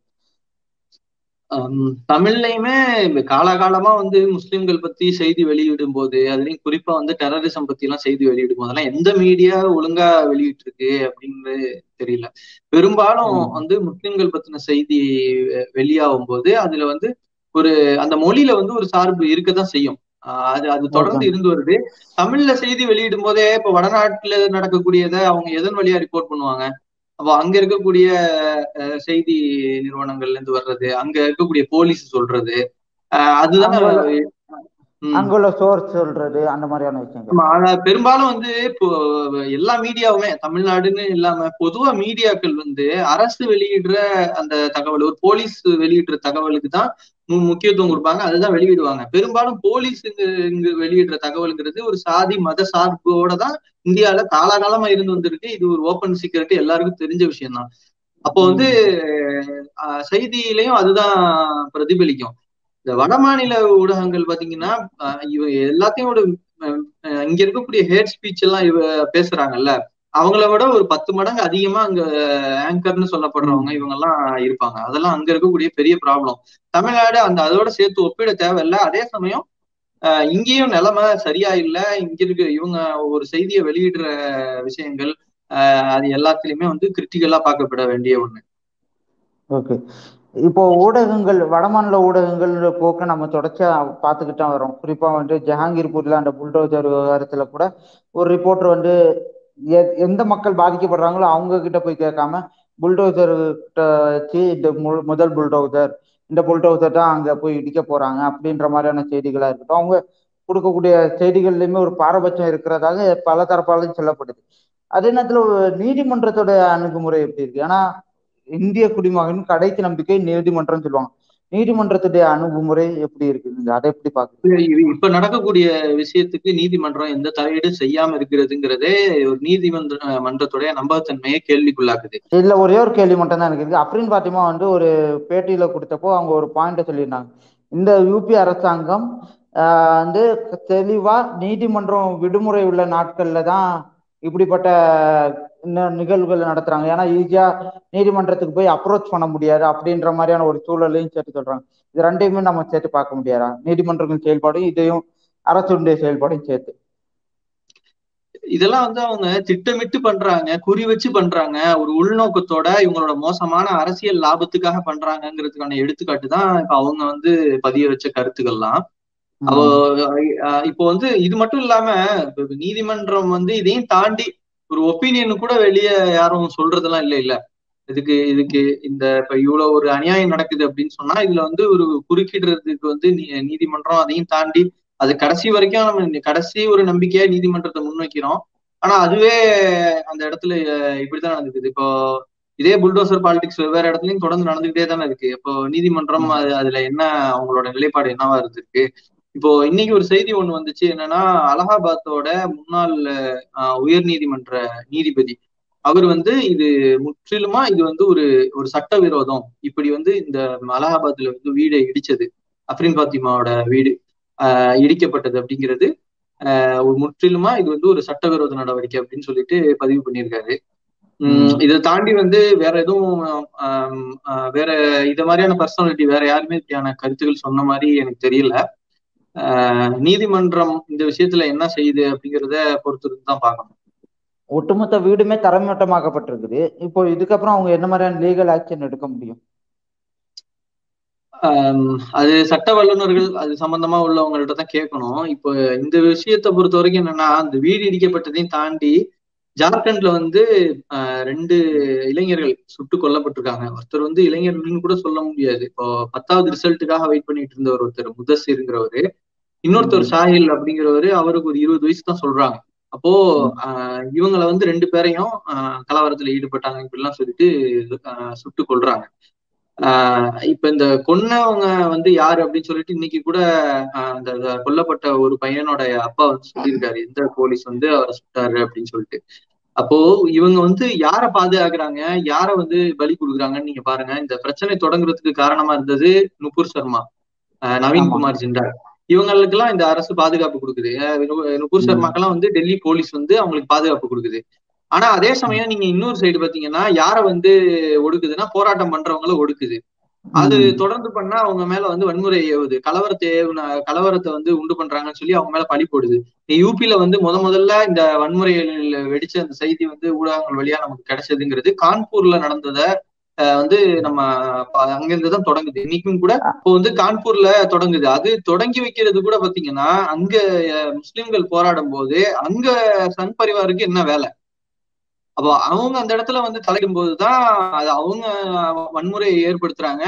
ஹம், தமிழ்லையுமே இப்ப காலாகாலமா வந்து முஸ்லிம்கள் பத்தி செய்தி வெளியிடும் போது அதுலயும் குறிப்பா வந்து டெரரிசம் பத்தி எல்லாம் செய்தி வெளியிடும் போதெல்லாம் எந்த மீடியா ஒழுங்கா வெளியிட்டு இருக்கு அப்படின்னு தெரியல பெரும்பாலும் ம். வந்து முஸ்லிம்கள் பத்தின செய்தி வெ- வெளியாகும் போது அதுல வந்து ஒரு அந்த மொழியில வந்து ஒரு சார்பு இருக்கதான் செய்யும் ஆஹ் அது அது தொடர்ந்து ஓகே இருந்து வருது தமிழ்ல செய்தி வெளியிடும் போதே இப்ப வடநாட்டுல நடக்கக்கூடியதை அவங்க எதன் வழியா ரிப்போர்ட் பண்ணுவாங்க அப்போ அங்க இருக்கக்கூடிய அஹ், செய்தி நிறுவனங்கள்ல இருந்து வர்றது அங்க இருக்கக்கூடிய போலீஸ் சொல்றது அஹ், அதுதானே அவங்க ம். அங்க உள்ள சோர்ஸ் சொல்றது அந்த மாதிரியான விஷயங்கள் ஆமா, ஆனா பெரும்பாலும் வந்து இப்போ எல்லா மீடியாவுமே தமிழ்நாடுன்னு இல்லாம பொதுவா மீடியாக்கள் வந்து அரசு வெளியிடுற அந்த தகவல் ஒரு போலீஸ் வெளியிடுற தகவலுக்கு தான் மு- முக்கியத்துவம் கொடுப்பாங்க அதுதான் வெளியிடுவாங்க பெரும்பாலும் போலீஸ் இங்கு இங்கு வெளியிடுற தகவல்ங்கிறது ஒரு சாதி மத சார்போட தான் இந்தியால காலாகாலமா இருந்து வந்திருக்கு இது ஒரு ஓப்பன் சீக்ரெட் எல்லாருக்கும் தெரிஞ்ச விஷயம் தான் அப்போ வந்து அஹ், செய்தியிலையும் அதுதான் பிரதிபலிக்கும் இந்த வடமாநில ஊடகங்கள் பாத்தீங்கன்னா அஹ், இவ எல்லாத்தையும் ஒரு அஹ், அஹ், இங்க இருக்கக்கூடிய ஹேட் ஸ்பீச் எல்லாம் இவ பேசுறாங்கல்ல அவங்கள விட ஒரு பத்து மடங்கு அதிகமா அங்க ஆங்கர்னு சொல்லப்படுறவங்க இவங்க எல்லாம் இருப்பாங்க அதெல்லாம் அங்க இருக்கக்கூடிய பெரிய ப்ராப்ளம் தமிழ்நாடு அந்த அதோட சேர்த்து ஒப்பிட தேவையில்ல அதே சமயம் அஹ், இங்கேயும் நிலைமை சரியா இல்ல இங்க இருக்க இவங்க ஒரு செய்தியை வெளியிடுற விஷயங்கள் அஹ், அது எல்லாத்துலயுமே வந்து கிரிட்டிக்கலா பார்க்கப்பட வேண்டிய ஒண்ணு ஓகே இப்போ ஊடகங்கள் வடமாநில ஊடகங்கள் போக்க நம்ம தொடர்ச்சியா பார்த்துக்கிட்டு தான் வரோம் குறிப்பா வந்து ஜஹாங்கீர்பூர்ல அந்த புல்டோசர் விவகாரத்துல கூட ஒரு ரிப்போர்ட்டர் வந்து எ- எந்த மக்கள் பாதிக்கப்படுறாங்களோ அவங்க கிட்ட போய் கேட்காம புல்டோசர் கிட்ட வச்சு இந்த மு- முதல் புல்டோசர் இந்த புல்டோசர் தான் அங்க போய் இடிக்க போறாங்க அப்படின்ற மாதிரியான செய்திகளா இருக்கட்டும் அவங்க கொடுக்கக்கூடிய செய்திகள்லயுமே ஒரு பாரபட்சம் இருக்கிறதாக பல தரப்பாலும் சொல்லப்படுது அதே நேரத்துல நீதிமன்றத்தோட அணுகுமுறை எப்படி இருக்கு ஏன்னா இந்திய குடிமகன் கடைசி நம்பிக்கை நீதிமன்றம் சொல்லுவாங்க நீதிமன்றத்துடைய அணுகுமுறை எப்படி இருக்கு நீங்க அதை எப்படி பாக்குறீங்க இது இப்ப நடக்கக்கூடிய விஷயத்துக்கு நீதிமன்றம் எந்த தலையீடும் செய்யாம இருக்கிறதுங்கிறதே ஒரு நீதிமன்ற அஹ், மன்றத்துடைய நம்பகத்தன்மையை கேள்விக்குள்ளாக்குது இதுல ஒரே ஒரு கேள்வி மட்டும் தான் எனக்கு இருக்கு அப்ரின் பாத்திமா வந்து ஒரு பேட்டியில கொடுத்தப்போ அவங்க ஒரு பாயிண்ட சொல்லியிருந்தாங்க இந்த யூபி அரசாங்கம் ஆஹ், வந்து தெளிவா நீதிமன்றம் விடுமுறை உள்ள நாட்கள்ல தான் இப்படிப்பட்ட நி- நிகழ்வுகள் நடத்துறாங்க ஏன்னா ஈஸியா நீதிமன்றத்துக்கு போய் அப்ரோச் பண்ண முடியாது அப்படின்ற மாதிரியான ஒரு சூழலையும் சேர்த்து சொல்றாங்க இது ரெண்டையுமே நம்ம சேர்த்து பார்க்க முடியாதா நீதிமன்றங்கள் செயல்பாடும் இதையும் அரசுடைய செயல்பாடையும் சேர்த்து இதெல்லாம் வந்து அவங்க திட்டமிட்டு பண்றாங்க குறி வச்சு பண்றாங்க ஒரு உள்நோக்கத்தோட இவங்களோட மோசமான அரசியல் லாபத்துக்காக பண்றாங்கங்கிறதுக்கான எடுத்துக்காட்டு தான் இப்ப அவங்க வந்து பதிய வச்ச கருத்துக்கள்லாம் அவ அஹ் இப்போ வந்து இது மட்டும் இல்லாம இப்ப நீதிமன்றம் வந்து இதையும் தாண்டி ஒரு ஒப்பீனியன் கூட வெளியே யாரும் சொல்றதெல்லாம் இல்ல இல்ல இதுக்கு இதுக்கு இந்த இப்ப இவ்வளவு ஒரு அநியாயம் நடக்குது அப்படின்னு சொன்னா இதுல வந்து ஒரு குறுக்கிடுறதுக்கு வந்து நீ- நீதிமன்றம் அதையும் தாண்டி அது கடைசி வரைக்கும் நம்ம இந்த கடைசி ஒரு நம்பிக்கையா நீதிமன்றத்தை முன்வைக்கிறோம் ஆனா அதுவே அந்த இடத்துல அஹ், இப்படித்தான் நடந்துக்குது இப்போ இதே புல்டோசர் பாலிடிக்ஸ் வெவ்வேறு இடத்துலயும் தொடர்ந்து நடந்துகிட்டே தானே இருக்கு இப்போ நீதிமன்றம் அது அதுல என்ன அவங்களோட நிலைப்பாடு என்னவா இருக்கு இப்போ இன்னைக்கு ஒரு செய்தி ஒண்ணு வந்துச்சு என்னன்னா அலகாபாத்தோட முன்னாள் அஹ், உயர் நீதிமன்ற நீதிபதி அவர் வந்து இது முற்றிலுமா இது வந்து ஒரு ஒரு சட்டவிரோதம் இப்படி வந்து இந்த அலகாபாத்ல வந்து வீடை இடிச்சது அப்ரின் பாத்திமாவோட வீடு ஆஹ் இடிக்கப்பட்டது அப்படிங்கிறது ஆஹ் ஒரு முற்றிலுமா இது வந்து ஒரு சட்டவிரோத நடவடிக்கை அப்படின்னு சொல்லிட்டு பதிவு பண்ணியிருக்காரு உம் இதை தாண்டி வந்து வேற எதுவும் ஆம், ஆஹ் வேற இத மாதிரியான பர்சனாலிட்டி வேற யாருமே இப்படியான கருத்துக்கள் சொன்ன மாதிரி எனக்கு தெரியல ஆஹ் நீதிமன்றம் இந்த விஷயத்துல என்ன செய்யுது அப்படிங்கிறத பொறுத்து தான் பார்க்கணும் ஒட்டுமொத்த வீடுமே தரமட்டமாக்கப்பட்டிருக்குது இப்போ இதுக்கப்புறம் அவங்க என்ன மாதிரியான லீகல் ஆக்ஷன் எடுக்க முடியும் ஆம், அது சட்ட வல்லுநர்கள் அது சம்பந்தமா உள்ளவங்கள்ட்ட தான் கேட்கணும் இப்போ இந்த விஷயத்தை பொறுத்த வரைக்கும் என்னன்னா அந்த வீடு இடிக்கப்பட்டதையும் தாண்டி ஜார்க்கண்ட்ல வந்து ஆஹ், ரெண்டு இளைஞர்கள் சுட்டு கொல்லப்பட்டிருக்காங்க ஒருத்தர் வந்து இளைஞர்கள்னு கூட சொல்ல முடியாது இப்போ பத்தாவது ரிசல்ட்டுக்காக வெயிட் பண்ணிட்டு இருந்தவர் ஒருத்தர் முதஸ்ஸிருங்கிறவரு இன்னொருத்தர் சாஹில் அப்படிங்கிறவரு அவருக்கு ஒரு இருபது வயசு தான் சொல்றாங்க அப்போ ஆஹ், இவங்களை வந்து ரெண்டு பேரையும் ஆஹ், கலவரத்துல ஈடுபட்டாங்க இப்படிலாம் சொல்லிட்டு ஆஹ், சுட்டு கொல்றாங்க ஆஹ் இப்ப இந்த கொன்னவங்க வந்து யாரு அப்படின்னு சொல்லிட்டு இன்னைக்கு கூட ஆஹ் அந்த அந்த கொல்லப்பட்ட ஒரு பையனோட அப்பா வந்து சொல்லியிருக்காரு எந்த போலீஸ் வந்து அவரை சுட்டாரு அப்படின்னு சொல்லிட்டு அப்போ இவங்க வந்து யாரை பாதுகாக்கிறாங்க யாரை வந்து பலி கொடுக்குறாங்கன்னு நீங்க பாருங்க இந்த பிரச்சனை தொடங்குறதுக்கு காரணமா இருந்தது நுபுர் சர்மா ஆஹ் நவீன் ஆமா. குமார் ஜிண்டால் இவங்களுக்கெல்லாம் இந்த அரசு பாதுகாப்பு கொடுக்குது ஆஹ் நு- நுபுர் சர்மாக்கெல்லாம் வந்து டெல்லி போலீஸ் வந்து அவங்களுக்கு பாதுகாப்பு கொடுக்குது ஆனா அதே சமயம் நீங்க இன்னொரு சைடு பாத்தீங்கன்னா யாரை வந்து ஒடுக்குதுன்னா போராட்டம் பண்றவங்கள ஒடுக்குது அது தொடர்ந்து பண்ணா அவங்க மேல வந்து வன்முறை ஏவுது கலவரத்தை ஏவுன கலவரத்தை வந்து உண்டு பண்றாங்கன்னு சொல்லி அவங்க மேல பழி போடுது யூபில வந்து முத முதல்ல இந்த வன்முறைகள் வெடிச்ச அந்த செய்தி வந்து ஊடகங்கள் வழியா நமக்கு கிடைச்சதுங்கிறது கான்பூர்ல நடந்தத அஹ், வந்து நம்ம ப- அங்கிருந்து தான் தொடங்குது இன்னைக்கும் கூட இப்போ வந்து கான்பூர்ல தொடங்குது அது தொடங்கி வைக்கிறது கூட பாத்தீங்கன்னா அங்க அஹ், முஸ்லிம்கள் போராடும் போது அங்க சன் பரிவாருக்கு என்ன வேலை அப்போ அவங்க அந்த இடத்துல வந்து தலையிடும் போதுதான் அது அவங்க வன்முறையை ஏற்படுத்துறாங்க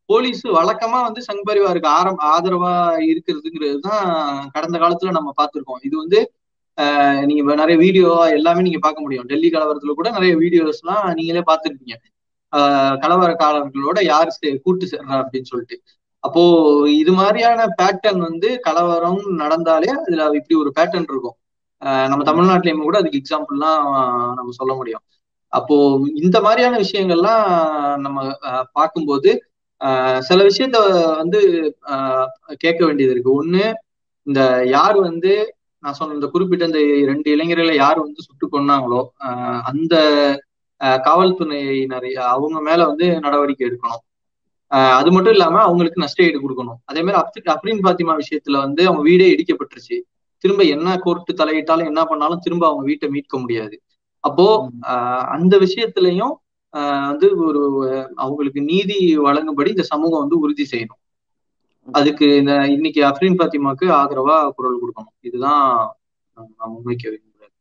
போலீஸ் வழக்கமா வந்து சங் பரிவாருக்கு ஆரம் ஆதரவா இருக்கிறதுங்கிறது தான் கடந்த காலத்துல நம்ம பார்த்திருக்கோம் இது வந்து ஆஹ் நீங்க இப்ப நிறைய வீடியோ எல்லாமே நீங்க பார்க்க முடியும் டெல்லி கலவரத்துல கூட நிறைய வீடியோஸ் எல்லாம் நீங்களே பார்த்திருப்பீங்க ஆஹ் கலவரக்காரர்களோட யார் சே- கூட்டு சேர்றா அப்படின்னு சொல்லிட்டு அப்போ இது மாதிரியான பேட்டர்ன் வந்து கலவரம் நடந்தாலே அதுல இப்படி ஒரு பேட்டர்ன் இருக்கும் ஆஹ் நம்ம தமிழ்நாட்டிலயும் கூட அதுக்கு எக்ஸாம்பிள்லாம் நம்ம சொல்ல முடியும் அப்போ இந்த மாதிரியான விஷயங்கள்லாம் நம்ம ஆஹ் பார்க்கும்போது ஆஹ் சில விஷயத்த வந்து ஆஹ் கேட்க வேண்டியது இருக்கு ஒண்ணு இந்த யார் வந்து நான் சொன்ன இந்த குறிப்பிட்ட இந்த ரெண்டு இளைஞர்களை யார் வந்து சுட்டு கொன்னாங்களோ ஆஹ் அந்த ஆஹ் காவல்துறையினர் அவங்க மேல வந்து நடவடிக்கை எடுக்கணும் ஆஹ் அது மட்டும் இல்லாம அவங்களுக்கு நஷ்ட ஈடு கொடுக்கணும் அதே மாதிரி அப்ரி அப்ரீன் பாத்திமா விஷயத்துல வந்து அவங்க வீடே இடிக்கப்பட்டுருச்சு திரும்ப என்ன கோர்ட்டு தலையிட்டாலும் என்ன பண்ணாலும் திரும்ப அவங்க வீட்டை மீட்க முடியாது அப்போ ஆஹ் அந்த விஷயத்திலையும் ஆஹ் வந்து ஒரு அவங்களுக்கு நீதி வழங்கும்படி இந்த சமூகம் வந்து உறுதி செய்யணும் அதுக்கு இந்த இன்னைக்கு அப்ரீன் பாத்திமாக்கு ஆதரவா குரல் கொடுக்கணும் இதுதான் நான் முன்வைக்க விரும்புறேன்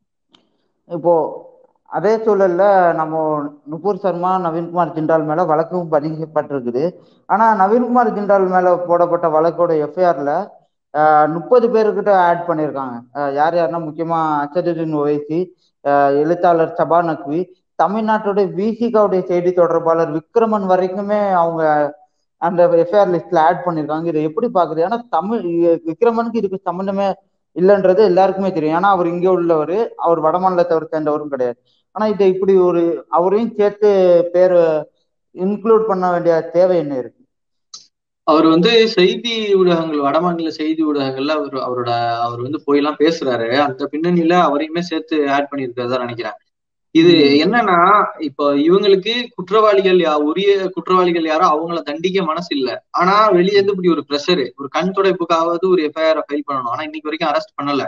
இப்போ அதே சூழல்ல நம்ம நுபுர் சர்மா நவீன்குமார் ஜிண்டால் மேல வழக்கும் பதிக்கப்பட்டிருக்குது ஆனா நவீன்குமார் ஜிண்டால் மேல போடப்பட்ட வழக்கோட எஃப்ஐஆர்ல முப்பது பேருக்கிட்ட ஆட் பண்ணியிருக்காங்க அஹ் யார் யாருன்னா முக்கியமா அசதுddin ஓவைசி அஹ் எழுத்தாளர் சபா நக்வி தமிழ்நாட்டோட விசிகாவுடைய செய்தி தொடர்பாளர் விக்ரமன் வரைக்குமே அவங்க அந்த எஃப்ஐஆர் லிஸ்ட்ல ஆட் பண்ணியிருக்காங்க இதை எப்படி பாக்குறது ஏன்னா தமிழ் விக்ரமனுக்கு இதுக்கு சம்பந்தமே இல்லைன்றது எல்லாருக்குமே தெரியும் ஏன்னா அவர் இங்கே உள்ளவர் அவர் வடமாநிலத்தவர் சேர்ந்தவரும் கிடையாது ஆனா இதை இப்படி ஒரு அவரையும் சேர்த்து பேர் இன்க்ளூட் பண்ண வேண்டிய தேவை என்ன இருக்கு அவர் வந்து செய்தி ஊடகங்கள் வடமாநில செய்தி ஊடகங்கள்ல அவர் அவரோட அவர் வந்து போய் எல்லாம் பேசுறாரு அந்த பின்னணியில அவரையுமே சேர்த்து ஆட் பண்ணியிருக்கிறதா நினைக்கிறேன் இது என்னன்னா இப்போ இவங்களுக்கு குற்றவாளிகள் யா உரிய குற்றவாளிகள் யாரோ அவங்கள தண்டிக்க மனசு இல்ல ஆனா வெளியே இருந்து இப்படி ஒரு ப்ரெஷர் ஒரு கண் துடைப்புக்காவது ஒரு எஃப்ஐஆர் ஃபைல் பண்ணணும் ஆனா இன்னைக்கு வரைக்கும் அரெஸ்ட் பண்ணல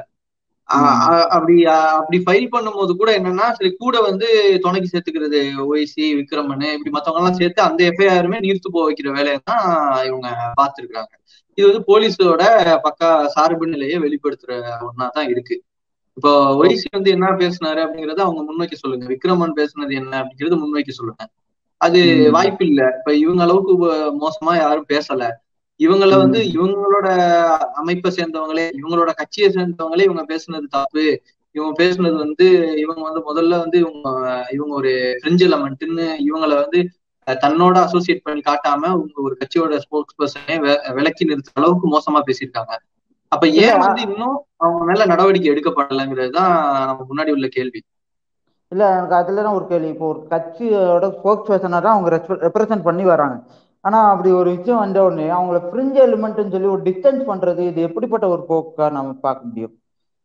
அப்படி அப்படி ஃபைல் பண்ணும்போது கூட என்னன்னா சரி கூட வந்து துணைக்கு சேர்த்துக்கிறது ஓய்சி விக்ரமன் இப்படி மத்தவங்க எல்லாம் சேர்த்து அந்த எஃப்ஐஆருமே நீர்த்து போக வைக்கிற வேலையை தான் இவங்க பார்த்திருக்காங்க இது வந்து போலீஸோட பக்கா சார்பு நிலையை வெளிப்படுத்துற ஒன்னா தான் இருக்கு இப்போ ஒய்சி வந்து என்ன பேசினாரு அப்படிங்கறத அவங்க முன்வைக்க சொல்லுங்க விக்ரமன் பேசுனது என்ன அப்படிங்கறது முன்வைக்க சொல்லுங்க அது வாய்ப்பு இல்ல இப்ப இவங்க அளவுக்கு மோசமா யாரும் பேசல இவங்கள வந்து இவங்களோட அமைப்பை சேர்ந்தவங்களே இவங்களோட கட்சியை சேர்ந்தவங்களே இவங்க பேசுனது தப்பு இவங்க பேசுனது வந்து இவங்க வந்து முதல்ல வந்து இவங்க இவங்க ஒரு பிரிஞ்சு எலமெண்ட்னு இவங்கள வந்து தன்னோட அசோசியேட் பண்ணி காட்டாம உங்க ஒரு கட்சியோட ஸ்போக்ஸ் பர்சனே விலக்கி நிறுத்துற அளவுக்கு மோசமா பேசியிருக்காங்க அப்ப ஏன் வந்து இன்னும் அவங்க மேல நடவடிக்கை எடுக்கப்படலைங்கிறது தான் நம்ம முன்னாடி உள்ள கேள்வி இல்ல எனக்கு அதுலதான் ஒரு கேள்வி இப்போ ஒரு கட்சியோட ஸ்போக்ஸ் பர்சனா தான் அவங்க ரெப்ரசென்ட் பண்ணி வராங்க ஆனா அப்படி ஒரு விஷயம் வந்த உடனே அவங்கள பிரிஞ்ச எலிமெண்ட்னு சொல்லி ஒரு டிஸ்டன்ஸ் பண்றது இது எப்படிப்பட்ட ஒரு போக்கா நம்ம பார்க்க முடியும்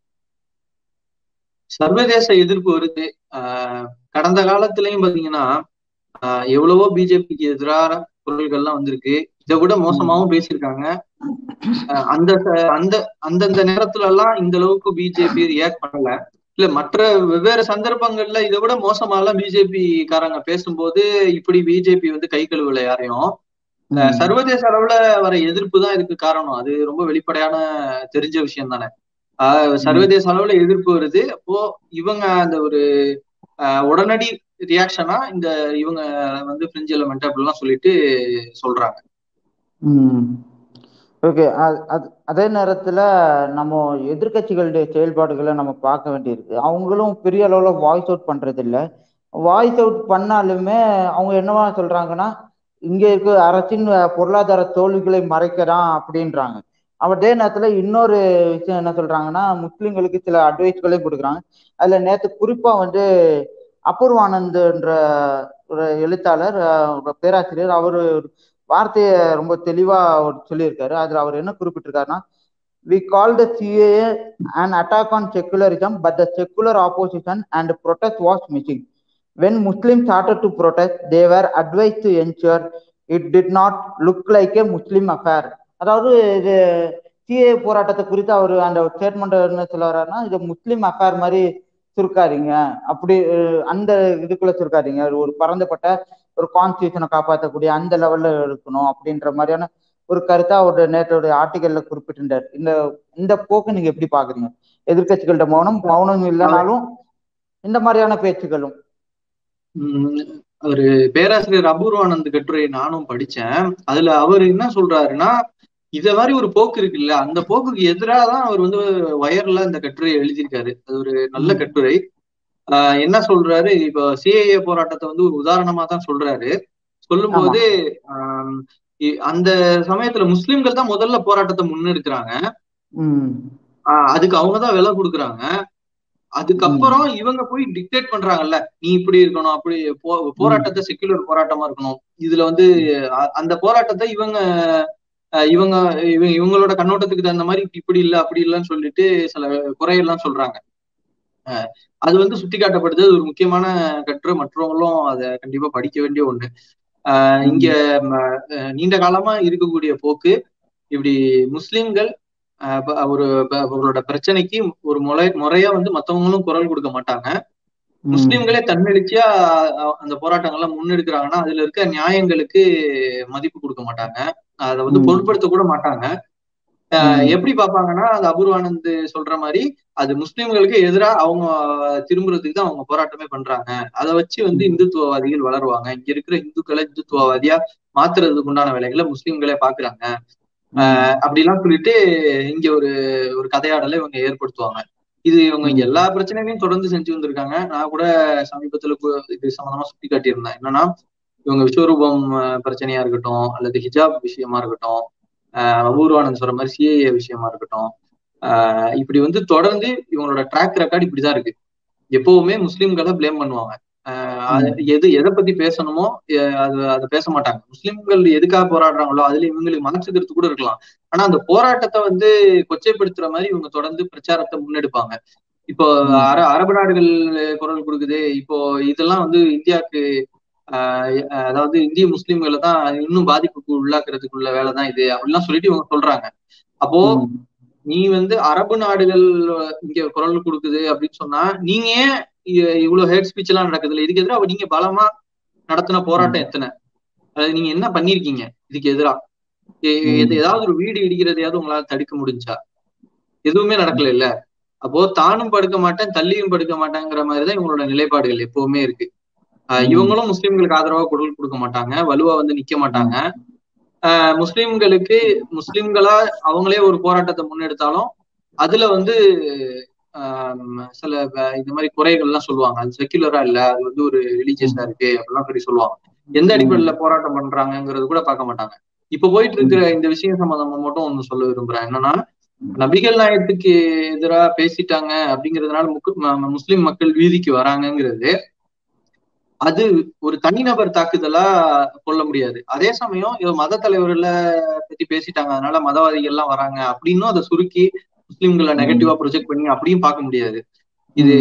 சர்வதேச எதிர்ப்பு வருது ஆஹ் கடந்த காலத்திலயும் பாத்தீங்கன்னா ஆஹ் எவ்வளவோ பிஜேபிக்கு எதிரான குரல்கள்லாம் வந்திருக்கு இதை விட மோசமாவும் பேசியிருக்காங்க அந்த அந்த அந்தந்த நேரத்துல எல்லாம் இந்த அளவுக்கு பிஜேபி ரியாக்ட் பண்ணல இல்ல மற்ற வெவ்வேறு சந்தர்ப்பங்கள்ல இதை விட மோசமாலாம் பிஜேபி காரங்க பேசும்போது இப்படி பிஜேபி வந்து கை கழுவல யாரையும் சர்வதேச அளவுல வர எதிர்ப்பு தான் இதுக்கு காரணம் அது ரொம்ப வெளிப்படையான தெரிஞ்ச விஷயம் தானே ஆஹ் சர்வதேச அளவுல எதிர்ப்பு வருது அப்போ இவங்க அந்த ஒரு உடனடி ரியாக்ஷனா இந்த இவங்க வந்து பிரிஞ்சு எலமெண்ட் அப்படிலாம் சொல்லிட்டு சொல்றாங்க ஓகே அதே நேரத்துல நம்ம எதிர்கட்சிகளுடைய செயல்பாடுகளை நம்ம பார்க்க வேண்டியிருக்கு அவங்களும் பெரிய அளவுல வாய்ஸ் அவுட் பண்றது இல்லை வாய்ஸ் அவுட் பண்ணாலுமே அவங்க என்னவா சொல்றாங்கன்னா இங்க இருக்க அரசின் பொருளாதார தோல்விகளை மறைக்கிறான் அப்படின்றாங்க அதே நேரத்துல இன்னொரு விஷயம் என்ன சொல்றாங்கன்னா முஸ்லிம்களுக்கு சில அட்வைஸ்களையும் கொடுக்குறாங்க அதுல நேற்று குறிப்பா வந்து அபூர்வானந்த்ன்ற ஒரு எழுத்தாளர் பேராசிரியர் அவரு வார்த்தையை ரொம்ப தெளிவா சொல்லியிருக்காரு அதுல அவர் என்ன குறிப்பிட்டிருக்காருன்னா we call the CAA and attack on secularism but the secular opposition and protest was missing when Muslim started to protest they were advise to ensure it did not look like a Muslim affair அதாவது இது CA போராட்டத்தை குறித்து அவர் அந்த statement என்ன சொல்லுறாருன்னா இது முஸ்லிம் affair மாதிரி சுருக்காதீங்க அப்படி அந்த இதுக்குள்ள சுருக்காதீங்க ஒரு பறந்துபட்ட ஒரு கான்ஸ்டியூஷனை காப்பாற்றக்கூடிய அந்த லெவல்ல இருக்கணும் அப்படின்ற மாதிரியான ஒரு கருத்தை அவருடைய நேற்றைய ஆர்டிகல்ல குறிப்பிட்டிருந்தார் இந்த இந்த போக்கு நீங்க எப்படி பாக்குறீங்க எதிர்கட்சிகள்கிட்ட மௌனம் மௌனம் இல்லைனாலும் இந்த மாதிரியான பேச்சுகளும் ஒரு பேராசிரியர் அபூர்வானந்த் கட்டுரை நானும் படிச்சேன் அதுல அவர் என்ன சொல்றாருன்னா இத மாதிரி ஒரு போக்கு இருக்குல்ல அந்த போக்குக்கு எதிராக தான் அவர் வந்து வயர்ல இந்த கட்டுரையை எழுதியிருக்காரு அது ஒரு நல்ல கட்டுரை ஆஹ் என்ன சொல்றாரு இப்போ சிஏஏ போராட்டத்தை வந்து ஒரு உதாரணமா தான் சொல்றாரு சொல்லும்போது ஆஹ் இ- அந்த சமயத்துல முஸ்லிம்கள் தான் முதல்ல போராட்டத்தை முன்னெடுக்கிறாங்க ம் ஆஹ் அதுக்கு அவங்கதான் விலை கொடுக்குறாங்க அதுக்கப்புறம் இவங்க போய் டிக்டேட் பண்றாங்கல்ல நீ இப்படி இருக்கணும் அப்படி போ- போராட்டத்தை செக்குலர் போராட்டமா இருக்கணும் இதுல வந்து அ- அந்த போராட்டத்தை இவங்க அஹ் இவங்க இவங்க இவங்களோட கண்ணோட்டத்துக்கு தகுந்த மாதிரி இப்படி இல்ல அப்படி இல்லைன்னு சொல்லிட்டு சில குறையெல்லாம் சொல்றாங்க அஹ் அது வந்து சுட்டி காட்டப்படுது அது ஒரு முக்கியமான கட்டுரை மற்றவங்களும் அதை கண்டிப்பா படிக்க வேண்டிய ஒண்ணு ஆஹ் இங்க ம, அஹ் நீண்ட காலமா இருக்கக்கூடிய போக்கு இப்படி முஸ்லிம்கள் ஆஹ் ப- ஒரு ப- அவங்களோட பிரச்சனைக்கு ஒரு முறை முறையா வந்து மத்தவங்களும் குரல் கொடுக்க மாட்டாங்க முஸ்லிம்களே தன்னெழுச்சியா அஹ், அந்த போராட்டங்கள்லாம் முன்னெடுக்கிறாங்கன்னா அதுல இருக்க நியாயங்களுக்கு மதிப்பு கொடுக்க மாட்டாங்க அதை வந்து ம். பொருட்படுத்த கூட மாட்டாங்க ஆஹ் ம். எப்படி பார்ப்பாங்கன்னா அந்த அபூர்வானந்த் சொல்ற மாதிரி அது முஸ்லிம்களுக்கு எதிரா அவங்க திரும்புறதுக்கு தான் அவங்க போராட்டமே பண்றாங்க அதை வச்சு வந்து இந்துத்துவவாதிகள் வளருவாங்க இங்க இருக்கிற இந்துக்களை இந்துத்துவவாதியா மாத்துறதுக்கு உண்டான வேலைகளை முஸ்லிம்களே பாக்குறாங்க ஆஹ் அப்படிலாம் சொல்லிட்டு இங்க ஒரு ஒரு கதையாடலை இவங்க ஏற்படுத்துவாங்க இது இவங்க இங்க எல்லா பிரச்சனைகளையும் தொடர்ந்து செஞ்சு வந்திருக்காங்க நான் கூட சமீபத்துல கு- இது சம்பந்தமா சுட்டி காட்டியிருந்தேன் என்னன்னா இவங்க விஸ்வரூபம் அஹ், பிரச்சனையா இருக்கட்டும் அல்லது ஹிஜாப் விஷயமா இருக்கட்டும் ஆஹ் அபூர்வானந்த் சொல்ற மாதிரி சிஏஏ விஷயமா இருக்கட்டும் ஆஹ் இப்படி வந்து தொடர்ந்து இவங்களோட ட்ராக் ரெக்கார்ட் இப்படிதான் இருக்கு எப்பவுமே முஸ்லிம்களை ப்ளேம் பண்ணுவாங்க ஆஹ் அது எது எதை பத்தி பேசணுமோ எ- அது அதை பேச மாட்டாங்க முஸ்லிம்கள் எதுக்காக போராடுறாங்களோ அதுல இவங்களுக்கு மனசுக்கிறது கூட இருக்கலாம் ஆனா அந்த போராட்டத்தை வந்து கொச்சைப்படுத்துற மாதிரி இவங்க தொடர்ந்து பிரச்சாரத்தை முன்னெடுப்பாங்க இப்போ அர அரபு நாடுகள் குரல் கொடுக்குது இப்போ இதெல்லாம் வந்து இந்தியாவுக்கு ஆஹ் அதாவது இந்திய முஸ்லிம்களை தான் இன்னும் பாதிப்புக்கு உள்ளாக்குறதுக்குள்ள வேலை தான் இது அப்படிலாம் சொல்லிட்டு இவங்க சொல்றாங்க அப்போ நீ வந்து அரபு நாடுகள் இங்க குரல் கொடுக்குது அப்படின்னு சொன்னா நீங்க ஏன் இ- இவ்வளவு ஹேட் ஸ்பீச் எல்லாம் நடக்குது இல்ல இதுக்கு எதிராக நீங்க பலமா நடத்தின போராட்டம் எத்தனை அதாவது நீங்க என்ன பண்ணிருக்கீங்க இதுக்கு எதிரா எ- எது- ஏதாவது ஒரு வீடு இடிக்கிறதையாவது உங்களால தடுக்க முடிஞ்சா எதுவுமே நடக்கல இல்ல அப்போ தானும் படுக்க மாட்டேன் தள்ளியும் படுக்க மாட்டேங்கிற மாதிரிதான் இவங்களோட நிலைப்பாடுகள் எப்பவுமே இருக்கு ஆஹ் இவங்களும் முஸ்லிம்களுக்கு ஆதரவா குரல் கொடுக்க மாட்டாங்க வலுவா வந்து நிக்க மாட்டாங்க ஆஹ் முஸ்லிம்களுக்கு முஸ்லிம்களா அவங்களே ஒரு போராட்டத்தை முன்னெடுத்தாலும் அதுல வந்து ஆஹ் சில வ- இந்த மாதிரி குறைகள் எல்லாம் சொல்லுவாங்க அது செக்குலரா இல்ல அது வந்து ஒரு ரிலீஜியஸா இருக்கு அப்படிலாம் சொல்லி சொல்லுவாங்க எந்த அடிப்படையில போராட்டம் பண்றாங்கங்கிறது கூட பார்க்க மாட்டாங்க இப்ப போயிட்டு இருக்கிற இந்த விஷயம் சம்பந்தமா மட்டும் ஒண்ணு சொல்ல விரும்புறேன் என்னன்னா நபிகள் நாயகத்துக்கு எதிரா பேசிட்டாங்க அப்படிங்கறதுனால முக்கு- ம- முஸ்லிம் மக்கள் வீதிக்கு வராங்கங்கிறது அது ஒரு தனிநபர் தாக்குதலா கொள்ள முடியாது அதே சமயம் இது மத தலைவர்கள பத்தி பேசிட்டாங்க அதனால மதவாதிகள் எல்லாம் வராங்க அப்படின்னும் அதை சுருக்கி முஸ்லிம்களை நெகட்டிவா ப்ரொஜெக்ட் பண்ணி அப்படியும் பார்க்க முடியாது இது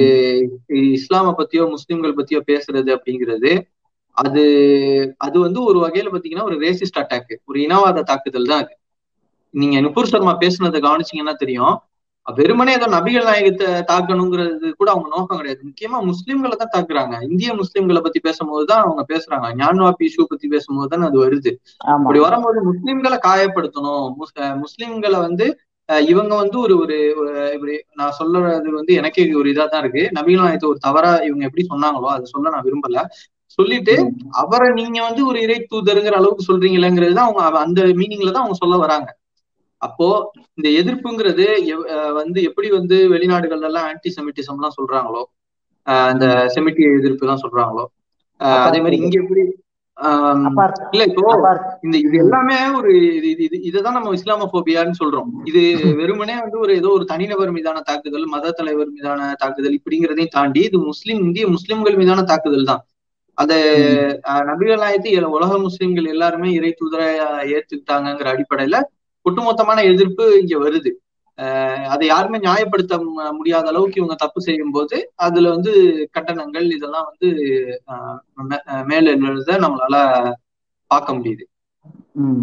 இஸ்லாம பத்தியோ முஸ்லிம்கள் பத்தியோ பேசுறது அப்படிங்கிறது அது அது வந்து ஒரு வகையில பாத்தீங்கன்னா ஒரு ரேசிஸ்ட் அட்டாக் ஒரு இனவாத தாக்குதல் தான் அது நீங்க நுபுர் சர்மா பேசுனதை கவனிச்சீங்கன்னா தெரியும் வெறுமனே ஏதோ நபிகள் நாயகத்தை தாக்கணுங்கிறது கூட அவங்க நோக்கம் கிடையாது முக்கியமா முஸ்லிம்களை தான் தாக்குறாங்க இந்திய முஸ்லிம்களை பத்தி பேசும்போதுதான் அவங்க பேசுறாங்க ஞான்வாபி இஷ்யூ பத்தி பேசும்போது தான் அது வருது ஆமா அப்படி வரும்போது முஸ்லிம்களை காயப்படுத்தணும் முஸ்- அஹ் முஸ்லிம்களை வந்து அஹ் இவங்க வந்து ஒரு ஒரு ஒரு இப்படி நான் சொல்றது வந்து எனக்கே ஒரு இதா தான் இருக்கு நபிகள் நாயகத்தை ஒரு தவறா இவங்க எப்படி சொன்னாங்களோ அதை சொல்ல நான் விரும்பல சொல்லிட்டு அவரை நீங்க வந்து ஒரு இறை தூதருங்கிற அளவுக்கு சொல்றீங்களேங்கிறது தான் அவங்க அவ- அந்த மீனிங்ல தான் அவங்க சொல்ல வராங்க அப்போ இந்த எதிர்ப்புங்கிறது எவ்- அஹ் வந்து எப்படி வந்து வெளிநாடுகள்ல எல்லாம் ஆன்டி செமிட்டிசம் எல்லாம் சொல்றாங்களோ அஹ் அந்த செமிட்டிய எதிர்ப்பு எல்லாம் சொல்றாங்களோ அஹ் அதே மாதிரி இங்க எப்படி ஆஹ் அப்பார்ட் இல்ல இப்போ அப்பார்ட் இந்த இது எல்லாமே ஒரு இது இது இது- இதுதான் நம்ம இஸ்லாமோபியான்னு சொல்றோம் இது வெறுமனே வந்து ஒரு ஏதோ ஒரு தனிநபர் மீதான தாக்குதல் மத தலைவர் மீதான தாக்குதல் இப்படிங்கிறதையும் தாண்டி இது முஸ்லிம் இந்திய முஸ்லிம்கள் மீதான தாக்குதல் தான் அத அஹ், நபிகள் நாயகத்தை எல- உலக முஸ்லிம்கள் எல்லாருமே இறை தூதரை ஏத்துக்கிட்டாங்கங்கிற அடிப்படையில ஒட்டுமொத்தமான எதிர்ப்பு இங்க வருது அஹ், அதை யாருமே நியாயப்படுத்த ம- முடியாத அளவுக்கு இவங்க தப்பு செய்யும் போது அதுல வந்து கட்டணங்கள் இதெல்லாம் வந்து அஹ், மே- அஹ், மேல எழுத நம்மளால பார்க்க முடியுது ம்.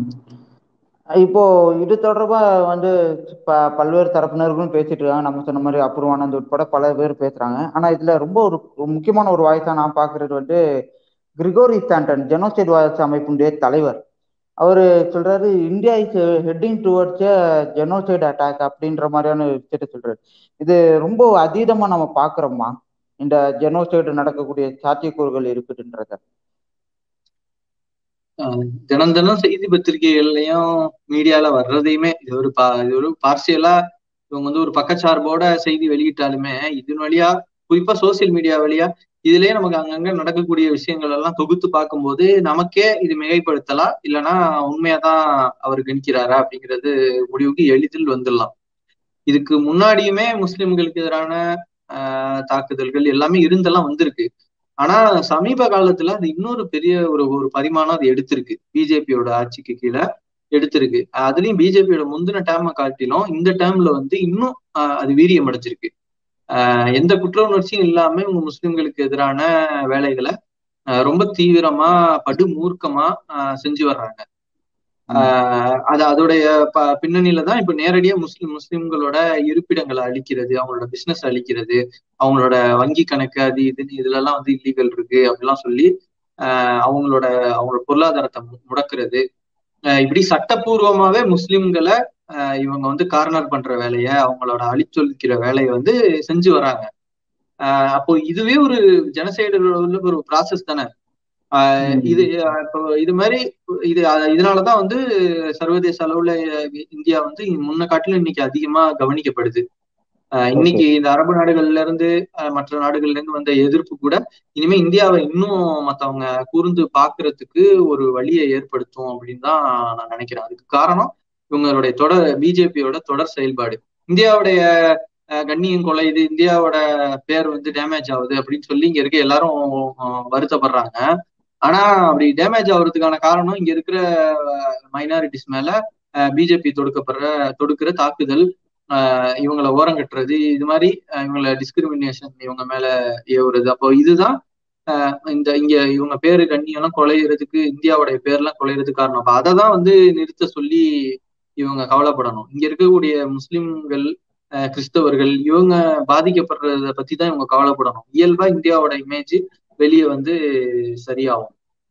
இப்போ இது தொடர்பா வந்து ப பல்வேறு தரப்பினர்களும் பேசிட்டு இருக்காங்க நம்ம சொன்ன மாதிரி அபூர்வானந்த் உட்பட பல பேர் பேசுறாங்க ஆனா இதுல ரொம்ப ஒரு ஒரு முக்கியமான ஒரு வாய்ஸா நான் பாக்குறது வந்து கிரிகோரி ஸ்டாண்டன் ஜெனோசைட் வாய்ஸ் அமைப்பினுடைய தலைவர் அவரு சொல்றாரு India is heading towards genocide attack அப்படின்ற மாதிரியான விஷயத்த சொல்றாரு இது ரொம்ப அதீதமா நம்ம பாக்குறோமா இந்த ஜெனோசைடு நடக்கக்கூடிய சாத்தியக்கூறுகள் இருக்குதுன்றத தினம் தினம் செய்தி பத்திரிகைகள்லயும் மீடியால வர்றதையுமே இது ஒரு பா இது ஒரு பார்சியலா இவங்க வந்து ஒரு பக்கச்சார்போட செய்தி வெளியிட்டாலுமே இதன் வழியா குறிப்பா சோசியல் மீடியா வழியா இதுலயே நமக்கு அங்கங்க நடக்கக்கூடிய விஷயங்கள் எல்லாம் தொகுத்து பார்க்கும்போது நமக்கே இது மிகைப்படுத்தலாம் இல்லைன்னா உண்மையாதான் அவர் கணிக்கிறாரா அப்படிங்கிறது முடிவுக்கு எளிதில் வந்துடலாம் இதுக்கு முன்னாடியுமே முஸ்லிம்களுக்கு எதிரான ஆஹ் தாக்குதல்கள் எல்லாமே இருந்தெல்லாம் வந்திருக்கு ஆனா சமீப காலத்துல அது இன்னொரு பெரிய ஒரு ஒரு பரிமாணம் அது எடுத்திருக்கு பிஜேபியோட ஆட்சிக்கு கீழே எடுத்திருக்கு அதுலயும் பிஜேபியோட முந்தின டேர்மை காட்டிலும் இந்த டேர்ம்ல வந்து இன்னும் அது வீரியம் அடைஞ்சிருக்கு ஆஹ் எந்த குற்ற உணர்ச்சியும் இல்லாம இவங்க முஸ்லிம்களுக்கு எதிரான வேலைகளை ரொம்ப தீவிரமா படு மூர்க்கமா செஞ்சு வர்றாங்க ஆஹ் அது அதோடைய ப பின்னணியில தான் இப்ப நேரடியா முஸ்லிம் முஸ்லிம்களோட இருப்பிடங்களை அழிக்கிறது அவங்களோட பிசினஸ் அழிக்கிறது அவங்களோட வங்கி கணக்கு அது இதுன்னு இதுல எல்லாம் வந்து இல்லீகல் இருக்கு அப்படிலாம் சொல்லி ஆஹ் அவங்களோட அவங்களோட பொருளாதாரத்தை முடக்கிறது இப்படி சட்டப்பூர்வமாவே முஸ்லிம்களை இவங்க வந்து கார்னர் பண்ற வேலைய அவங்களோட அழிச்சொலிக்கிற வேலையை வந்து செஞ்சு வராங்க ஆஹ் அப்போ இதுவே ஒரு ஜனசைடோட ஒரு ப்ராசஸ் தானே ஆஹ் இது இப்போ இது மாதிரி இது இதனாலதான் வந்து சர்வதேச அளவுல இந்தியா வந்து முன்ன காட்டிலும் இன்னைக்கு அதிகமா கவனிக்கப்படுது இன்னைக்கு இந்த அரபு நாடுகள்ல இருந்து மற்ற நாடுகள்ல இருந்து வந்த எதிர்ப்பு கூட இனிமே இந்தியாவை இன்னும் மத்தவங்க கூர்ந்து பாக்குறதுக்கு ஒரு வழியை ஏற்படுத்தும் அப்படின்னு தான் நான் நினைக்கிறேன் அதுக்கு காரணம் இவங்களுடைய தொடர் பிஜேபியோட தொடர் செயல்பாடு இந்தியாவுடைய கண்ணியம் கொலை இது இந்தியாவோட பேர் வந்து டேமேஜ் ஆகுது அப்படின்னு சொல்லி இங்க இருக்க எல்லாரும் வருத்தப்படுறாங்க ஆனா அப்படி டேமேஜ் ஆகுறதுக்கான காரணம் இங்க இருக்கிற மைனாரிட்டிஸ் மேல பிஜேபி தொடுக்கப்படுற தொடுக்கிற தாக்குதல் ஆஹ் இவங்களை ஓரம் கட்டுறது இது மாதிரி இவங்களை டிஸ்கிரிமினேஷன் இவங்க மேல ஏவுறது அப்போ இதுதான் இந்த இங்க இவங்க பேரு கண்ணியெல்லாம் குலையிறதுக்கு இந்தியாவுடைய பேர்லாம் குலையிறதுக்கு காரணம் அப்ப அதை தான் வந்து நிறுத்த சொல்லி இவங்க கவலைப்படணும் இங்க இருக்கக்கூடிய முஸ்லிம்கள் கிறிஸ்தவர்கள் இவங்க பாதிக்கப்படுறத பத்தி தான் இவங்க கவலைப்படணும் இயல்பா இந்தியாவோட இமேஜ் வெளியே வந்து சரியாகும்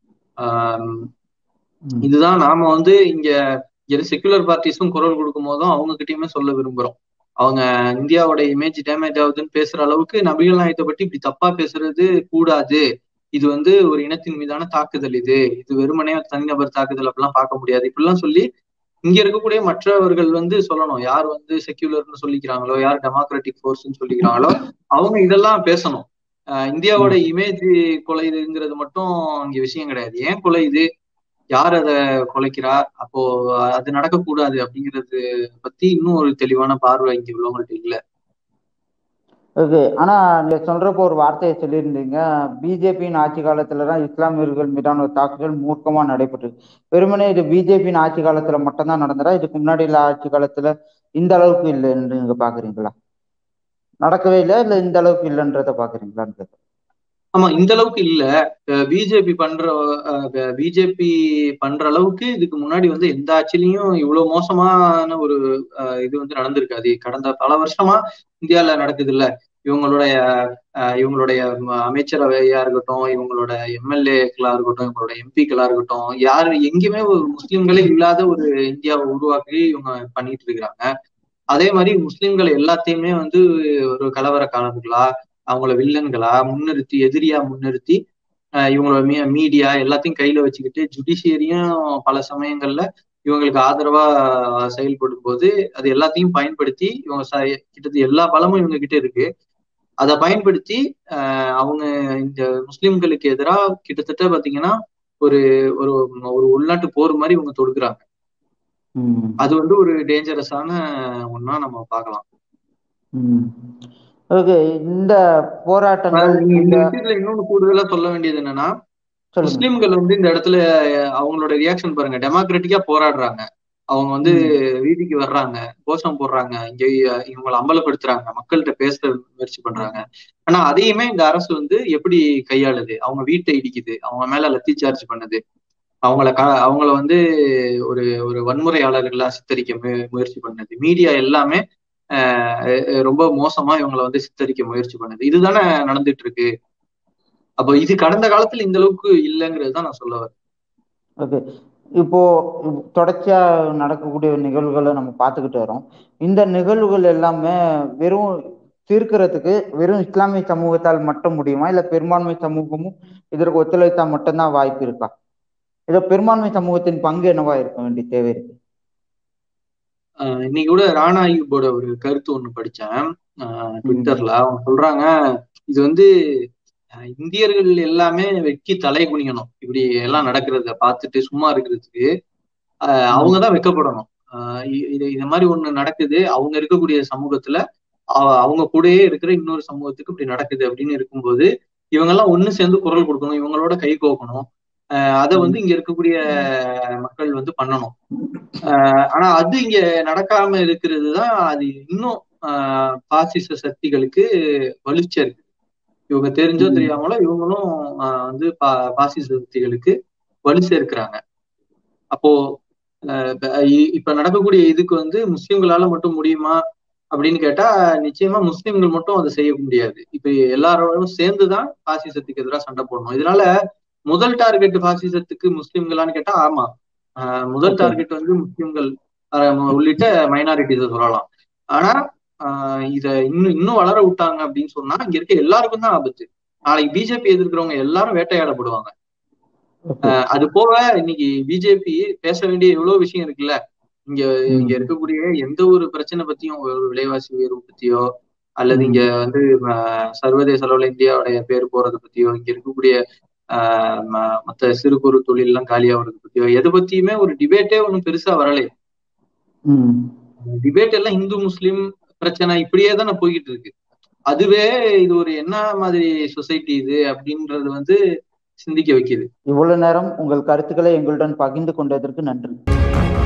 ஆஹ் இதுதான் நாம வந்து இங்க செக்குலர் பார்ட்டிஸும் குரல் கொடுக்கும் போதும் அவங்க கிட்டயுமே சொல்ல விரும்புறோம் அவங்க இந்தியாவோட இமேஜ் டேமேஜ் ஆகுதுன்னு பேசுற அளவுக்கு நபிகள் நாயத்தை பற்றி இப்படி தப்பா பேசுறது கூடாது இது வந்து ஒரு இனத்தின் மீதான தாக்குதல் இது இது வெறுமனே தனிநபர் தாக்குதல் அப்படிலாம் பார்க்க முடியாது இப்படிலாம் சொல்லி இங்க இருக்கக்கூடிய மற்றவர்கள் வந்து சொல்லணும் யார் வந்து செக்யூலர்னு சொல்லிக்கிறாங்களோ யார் டெமோக்ராட்டிக் ஃபோர்ஸ்ன்னு சொல்லிக்கிறாங்களோ அவங்க இதெல்லாம் பேசணும் இந்தியாவோட இமேஜ் கொலைதுங்கிறது மட்டும் இங்க விஷயம் கிடையாது ஏன் கொலையுது யார் அத கொலைக்கிறா அப்போ அது நடக்கக்கூடாது அப்படிங்கிறது பத்தி இன்னும் ஒரு தெளிவான பார்வை இங்க உள்ளவங்கள்ட்ட இல்ல ஓகே ஆனா நீங்க சொல்றப்போ ஒரு வார்த்தையை சொல்லியிருந்தீங்க பிஜேபியின் ஆட்சி காலத்துல தான் இஸ்லாமியர்கள் மீதான ஒரு தாக்குதல் மூர்க்கமா நடைபெற்று வெறுமனே இது பிஜேபியின் ஆட்சி காலத்துல மட்டும்தான் நடந்ததா இதுக்கு முன்னாடி உள்ள ஆட்சி காலத்துல இந்த அளவுக்கு இல்லைன்னு நீங்க பாக்குறீங்களா நடக்கவே இல்லை இல்ல இந்த அளவுக்கு இல்லைன்றத பாக்குறீங்களான்னு கேட்க ஆமா இந்த அளவுக்கு இல்ல பிஜேபி பண்ற பிஜேபி பண்ற அளவுக்கு இதுக்கு முன்னாடி வந்து எந்த ஆட்சியிலையும் இவ்வளவு மோசமான ஒரு இது வந்து நடந்திருக்காது கடந்த பல வருஷமா இந்தியால நடக்குது இல்ல இவங்களுடைய இவங்களுடைய அமைச்சரவையா இருக்கட்டும் இவங்களோட எம்எல்ஏக்களா இருக்கட்டும் இவங்களோட எம்பிக்களா இருக்கட்டும் யாரு எங்கேயுமே ஒரு முஸ்லிம்களே இல்லாத ஒரு இந்தியாவை உருவாக்கி இவங்க பண்ணிட்டு இருக்கிறாங்க அதே மாதிரி முஸ்லிம்கள் எல்லாத்தையுமே வந்து ஒரு கலவர காலங்களா அவங்கள வில்லன்களா முன்னிறுத்தி எதிரியா முன்னிறுத்தி இவங்களோட மீ மீடியா எல்லாத்தையும் கையில வச்சுக்கிட்டு ஜுடிஷியரியும் பல சமயங்கள்ல இவங்களுக்கு ஆதரவா செயல்படும் போது அது எல்லாத்தையும் பயன்படுத்தி இவங்க கிட்டத்தட்ட எல்லா பலமும் இவங்க கிட்ட இருக்கு அதை பயன்படுத்தி அவங்க இந்த முஸ்லிம்களுக்கு எதிராக கிட்டத்தட்ட பாத்தீங்கன்னா ஒரு ஒரு ஒரு உள்நாட்டு போர் மாதிரி இவங்க தொடுக்குறாங்க அது வந்து ஒரு டேஞ்சரஸான ஒன்னா நம்ம பார்க்கலாம் ஓகே இந்த போராட்டங்கள் இந்த விஷயத்துல இன்னொன்னு கூடுதலா சொல்ல வேண்டியது என்னன்னா முஸ்லிம்கள் வந்து இந்த இடத்துல அவங்களோட ரியாக்ஷன் பாருங்க டெமோக்ராட்டிக்கா போராடுறாங்க அவங்க வந்து வீதிக்கு வர்றாங்க கோஷம் போடுறாங்க இங்க இவங்களை அம்பலப்படுத்துறாங்க மக்கள்கிட்ட பேச முயற்சி பண்றாங்க ஆனா அதையுமே இந்த அரசு வந்து எப்படி கையாளுது அவங்க வீட்டை இடிக்குது அவங்க மேல லத்தி சார்ஜ் பண்ணுது அவங்கள க அவங்கள வந்து ஒரு ஒரு வன்முறையாளர்களா சித்தரிக்க முயற்சி பண்ணுது மீடியா எல்லாமே ரொம்ப மோசமா இவங்களை வந்து சித்தரிக்க முயற்சி பண்ணுது இதுதானே நடந்துட்டு இருக்கு அப்போ இது கடந்த காலத்துல இந்த அளவுக்கு இல்லைங்கிறது தான் நான் சொல்ல வரேன் ஓகே இப்போ தொடர்ச்சியா நடக்கக்கூடிய நிகழ்வுகளை நம்ம பார்த்துக்கிட்டு வரோம் இந்த நிகழ்வுகள் எல்லாமே வெறும் தீர்க்கிறதுக்கு வெறும் இஸ்லாமிய சமூகத்தால் மட்டும் முடியுமா இல்ல பெரும்பான்மை சமூகமும் இதற்கு ஒத்துழைத்தா மட்டும்தான் வாய்ப்பு இருக்கா ஏதோ பெரும்பான்மை சமூகத்தின் பங்கு என்னவா இருக்க வேண்டிய தேவை இருக்கு ஆஹ் இன்னைக்கு கூட ராணா ஐயூபோட ஒரு கருத்து ஒண்ணு படிச்சேன் ட்விட்டர்ல அவங்க சொல்றாங்க இது வந்து அஹ் இந்தியர்கள் எல்லாமே வெக்கி தலை குனியணும் இப்படி எல்லாம் நடக்கிறத பார்த்துட்டு சும்மா இருக்கிறதுக்கு ஆஹ் அவங்கதான் வெக்கப்படணும் ஆஹ் இ- இது இந்த மாதிரி ஒண்ணு நடக்குது அவங்க இருக்கக்கூடிய சமூகத்துல அவ- அவங்க கூடயே இருக்கிற இன்னொரு சமூகத்துக்கு இப்படி நடக்குது அப்படின்னு இருக்கும்போது இவங்க எல்லாம் ஒண்ணு சேர்ந்து குரல் கொடுக்கணும் இவங்களோட கை கோக்கணும் ஆஹ் அதை வந்து இங்க இருக்கக்கூடிய மக்கள் வந்து பண்ணணும் ஆஹ் ஆனா அது இங்க நடக்காம இருக்கிறது தான் அது இன்னும் ஆஹ் பாசிச சக்திகளுக்கு வலுச்சா இருக்கு இவங்க தெரிஞ்சோ ம். தெரியாமலோ இவங்களும் ஆஹ் வந்து பா பாசிச சக்திகளுக்கு வலு சேர்க்கிறாங்க அப்போ ஆஹ் இப்ப இ- இப்ப நடக்கக்கூடிய இதுக்கு வந்து முஸ்லிம்களால மட்டும் முடியுமா அப்படின்னு கேட்டா நிச்சயமா முஸ்லிம்கள் மட்டும் அதை செய்ய முடியாது இப்ப எல்லாரோடும் சேர்ந்துதான் பாசிசத்துக்கு எதிராக சண்டை போடணும் இதனால முதல் டார்கெட் பாசிசத்துக்கு முஸ்லிம்களான்னு கேட்டா ஆமா ஆஹ் முதல் Okay. டார்கெட் வந்து முஸ்லிம்கள் ஆஹ் உள்ளிட்ட மைனாரிட்டிஸை சொல்லலாம் ஆனா ஆஹ் இத இன்னும் இன்னும் வளர விட்டாங்க அப்படின்னு சொன்னா இங்க இருக்க எல்லாருக்கும் தான் ஆபத்து நாளைக்கு பிஜேபி எதிர்க்கிறவங்க எல்லாரும் வேட்டையாடப்படுவாங்க Okay. ஆஹ் அது போக இன்னைக்கு பிஜேபி பேச வேண்டிய எவ்வளவு விஷயம் இருக்குல்ல இங்க ம். இங்க இருக்கக்கூடிய எந்த ஒரு பிரச்சனை பத்தியும் ஒரு விலைவாசி உயர்வு பத்தியோ அல்லது ம். இங்க வந்து ஆஹ் சர்வதேச அளவுல இந்தியாவுடைய பேர் போறது பத்தியோ இங்க இருக்கக்கூடிய ஆஹ் ம- மத்த சிறு குறு தொழில் எல்லாம் காலியாகிறது பத்தியோ எதை பத்தியுமே ஒரு டிபேட்டே ஒண்ணும் பெருசா வரலை ம். டிபேட் எல்லாம் இந்து முஸ்லிம் பிரச்சனை இப்படியே தானே போய்கிட்டு இருக்கு அதுவே இது ஒரு என்ன மாதிரி சொசைட்டி இது அப்படின்றது வந்து சிந்திக்க வைக்குது இவ்வளவு நேரம் உங்கள் கருத்துக்களை எங்களுடன் பகிர்ந்து கொண்டதற்கு நன்றி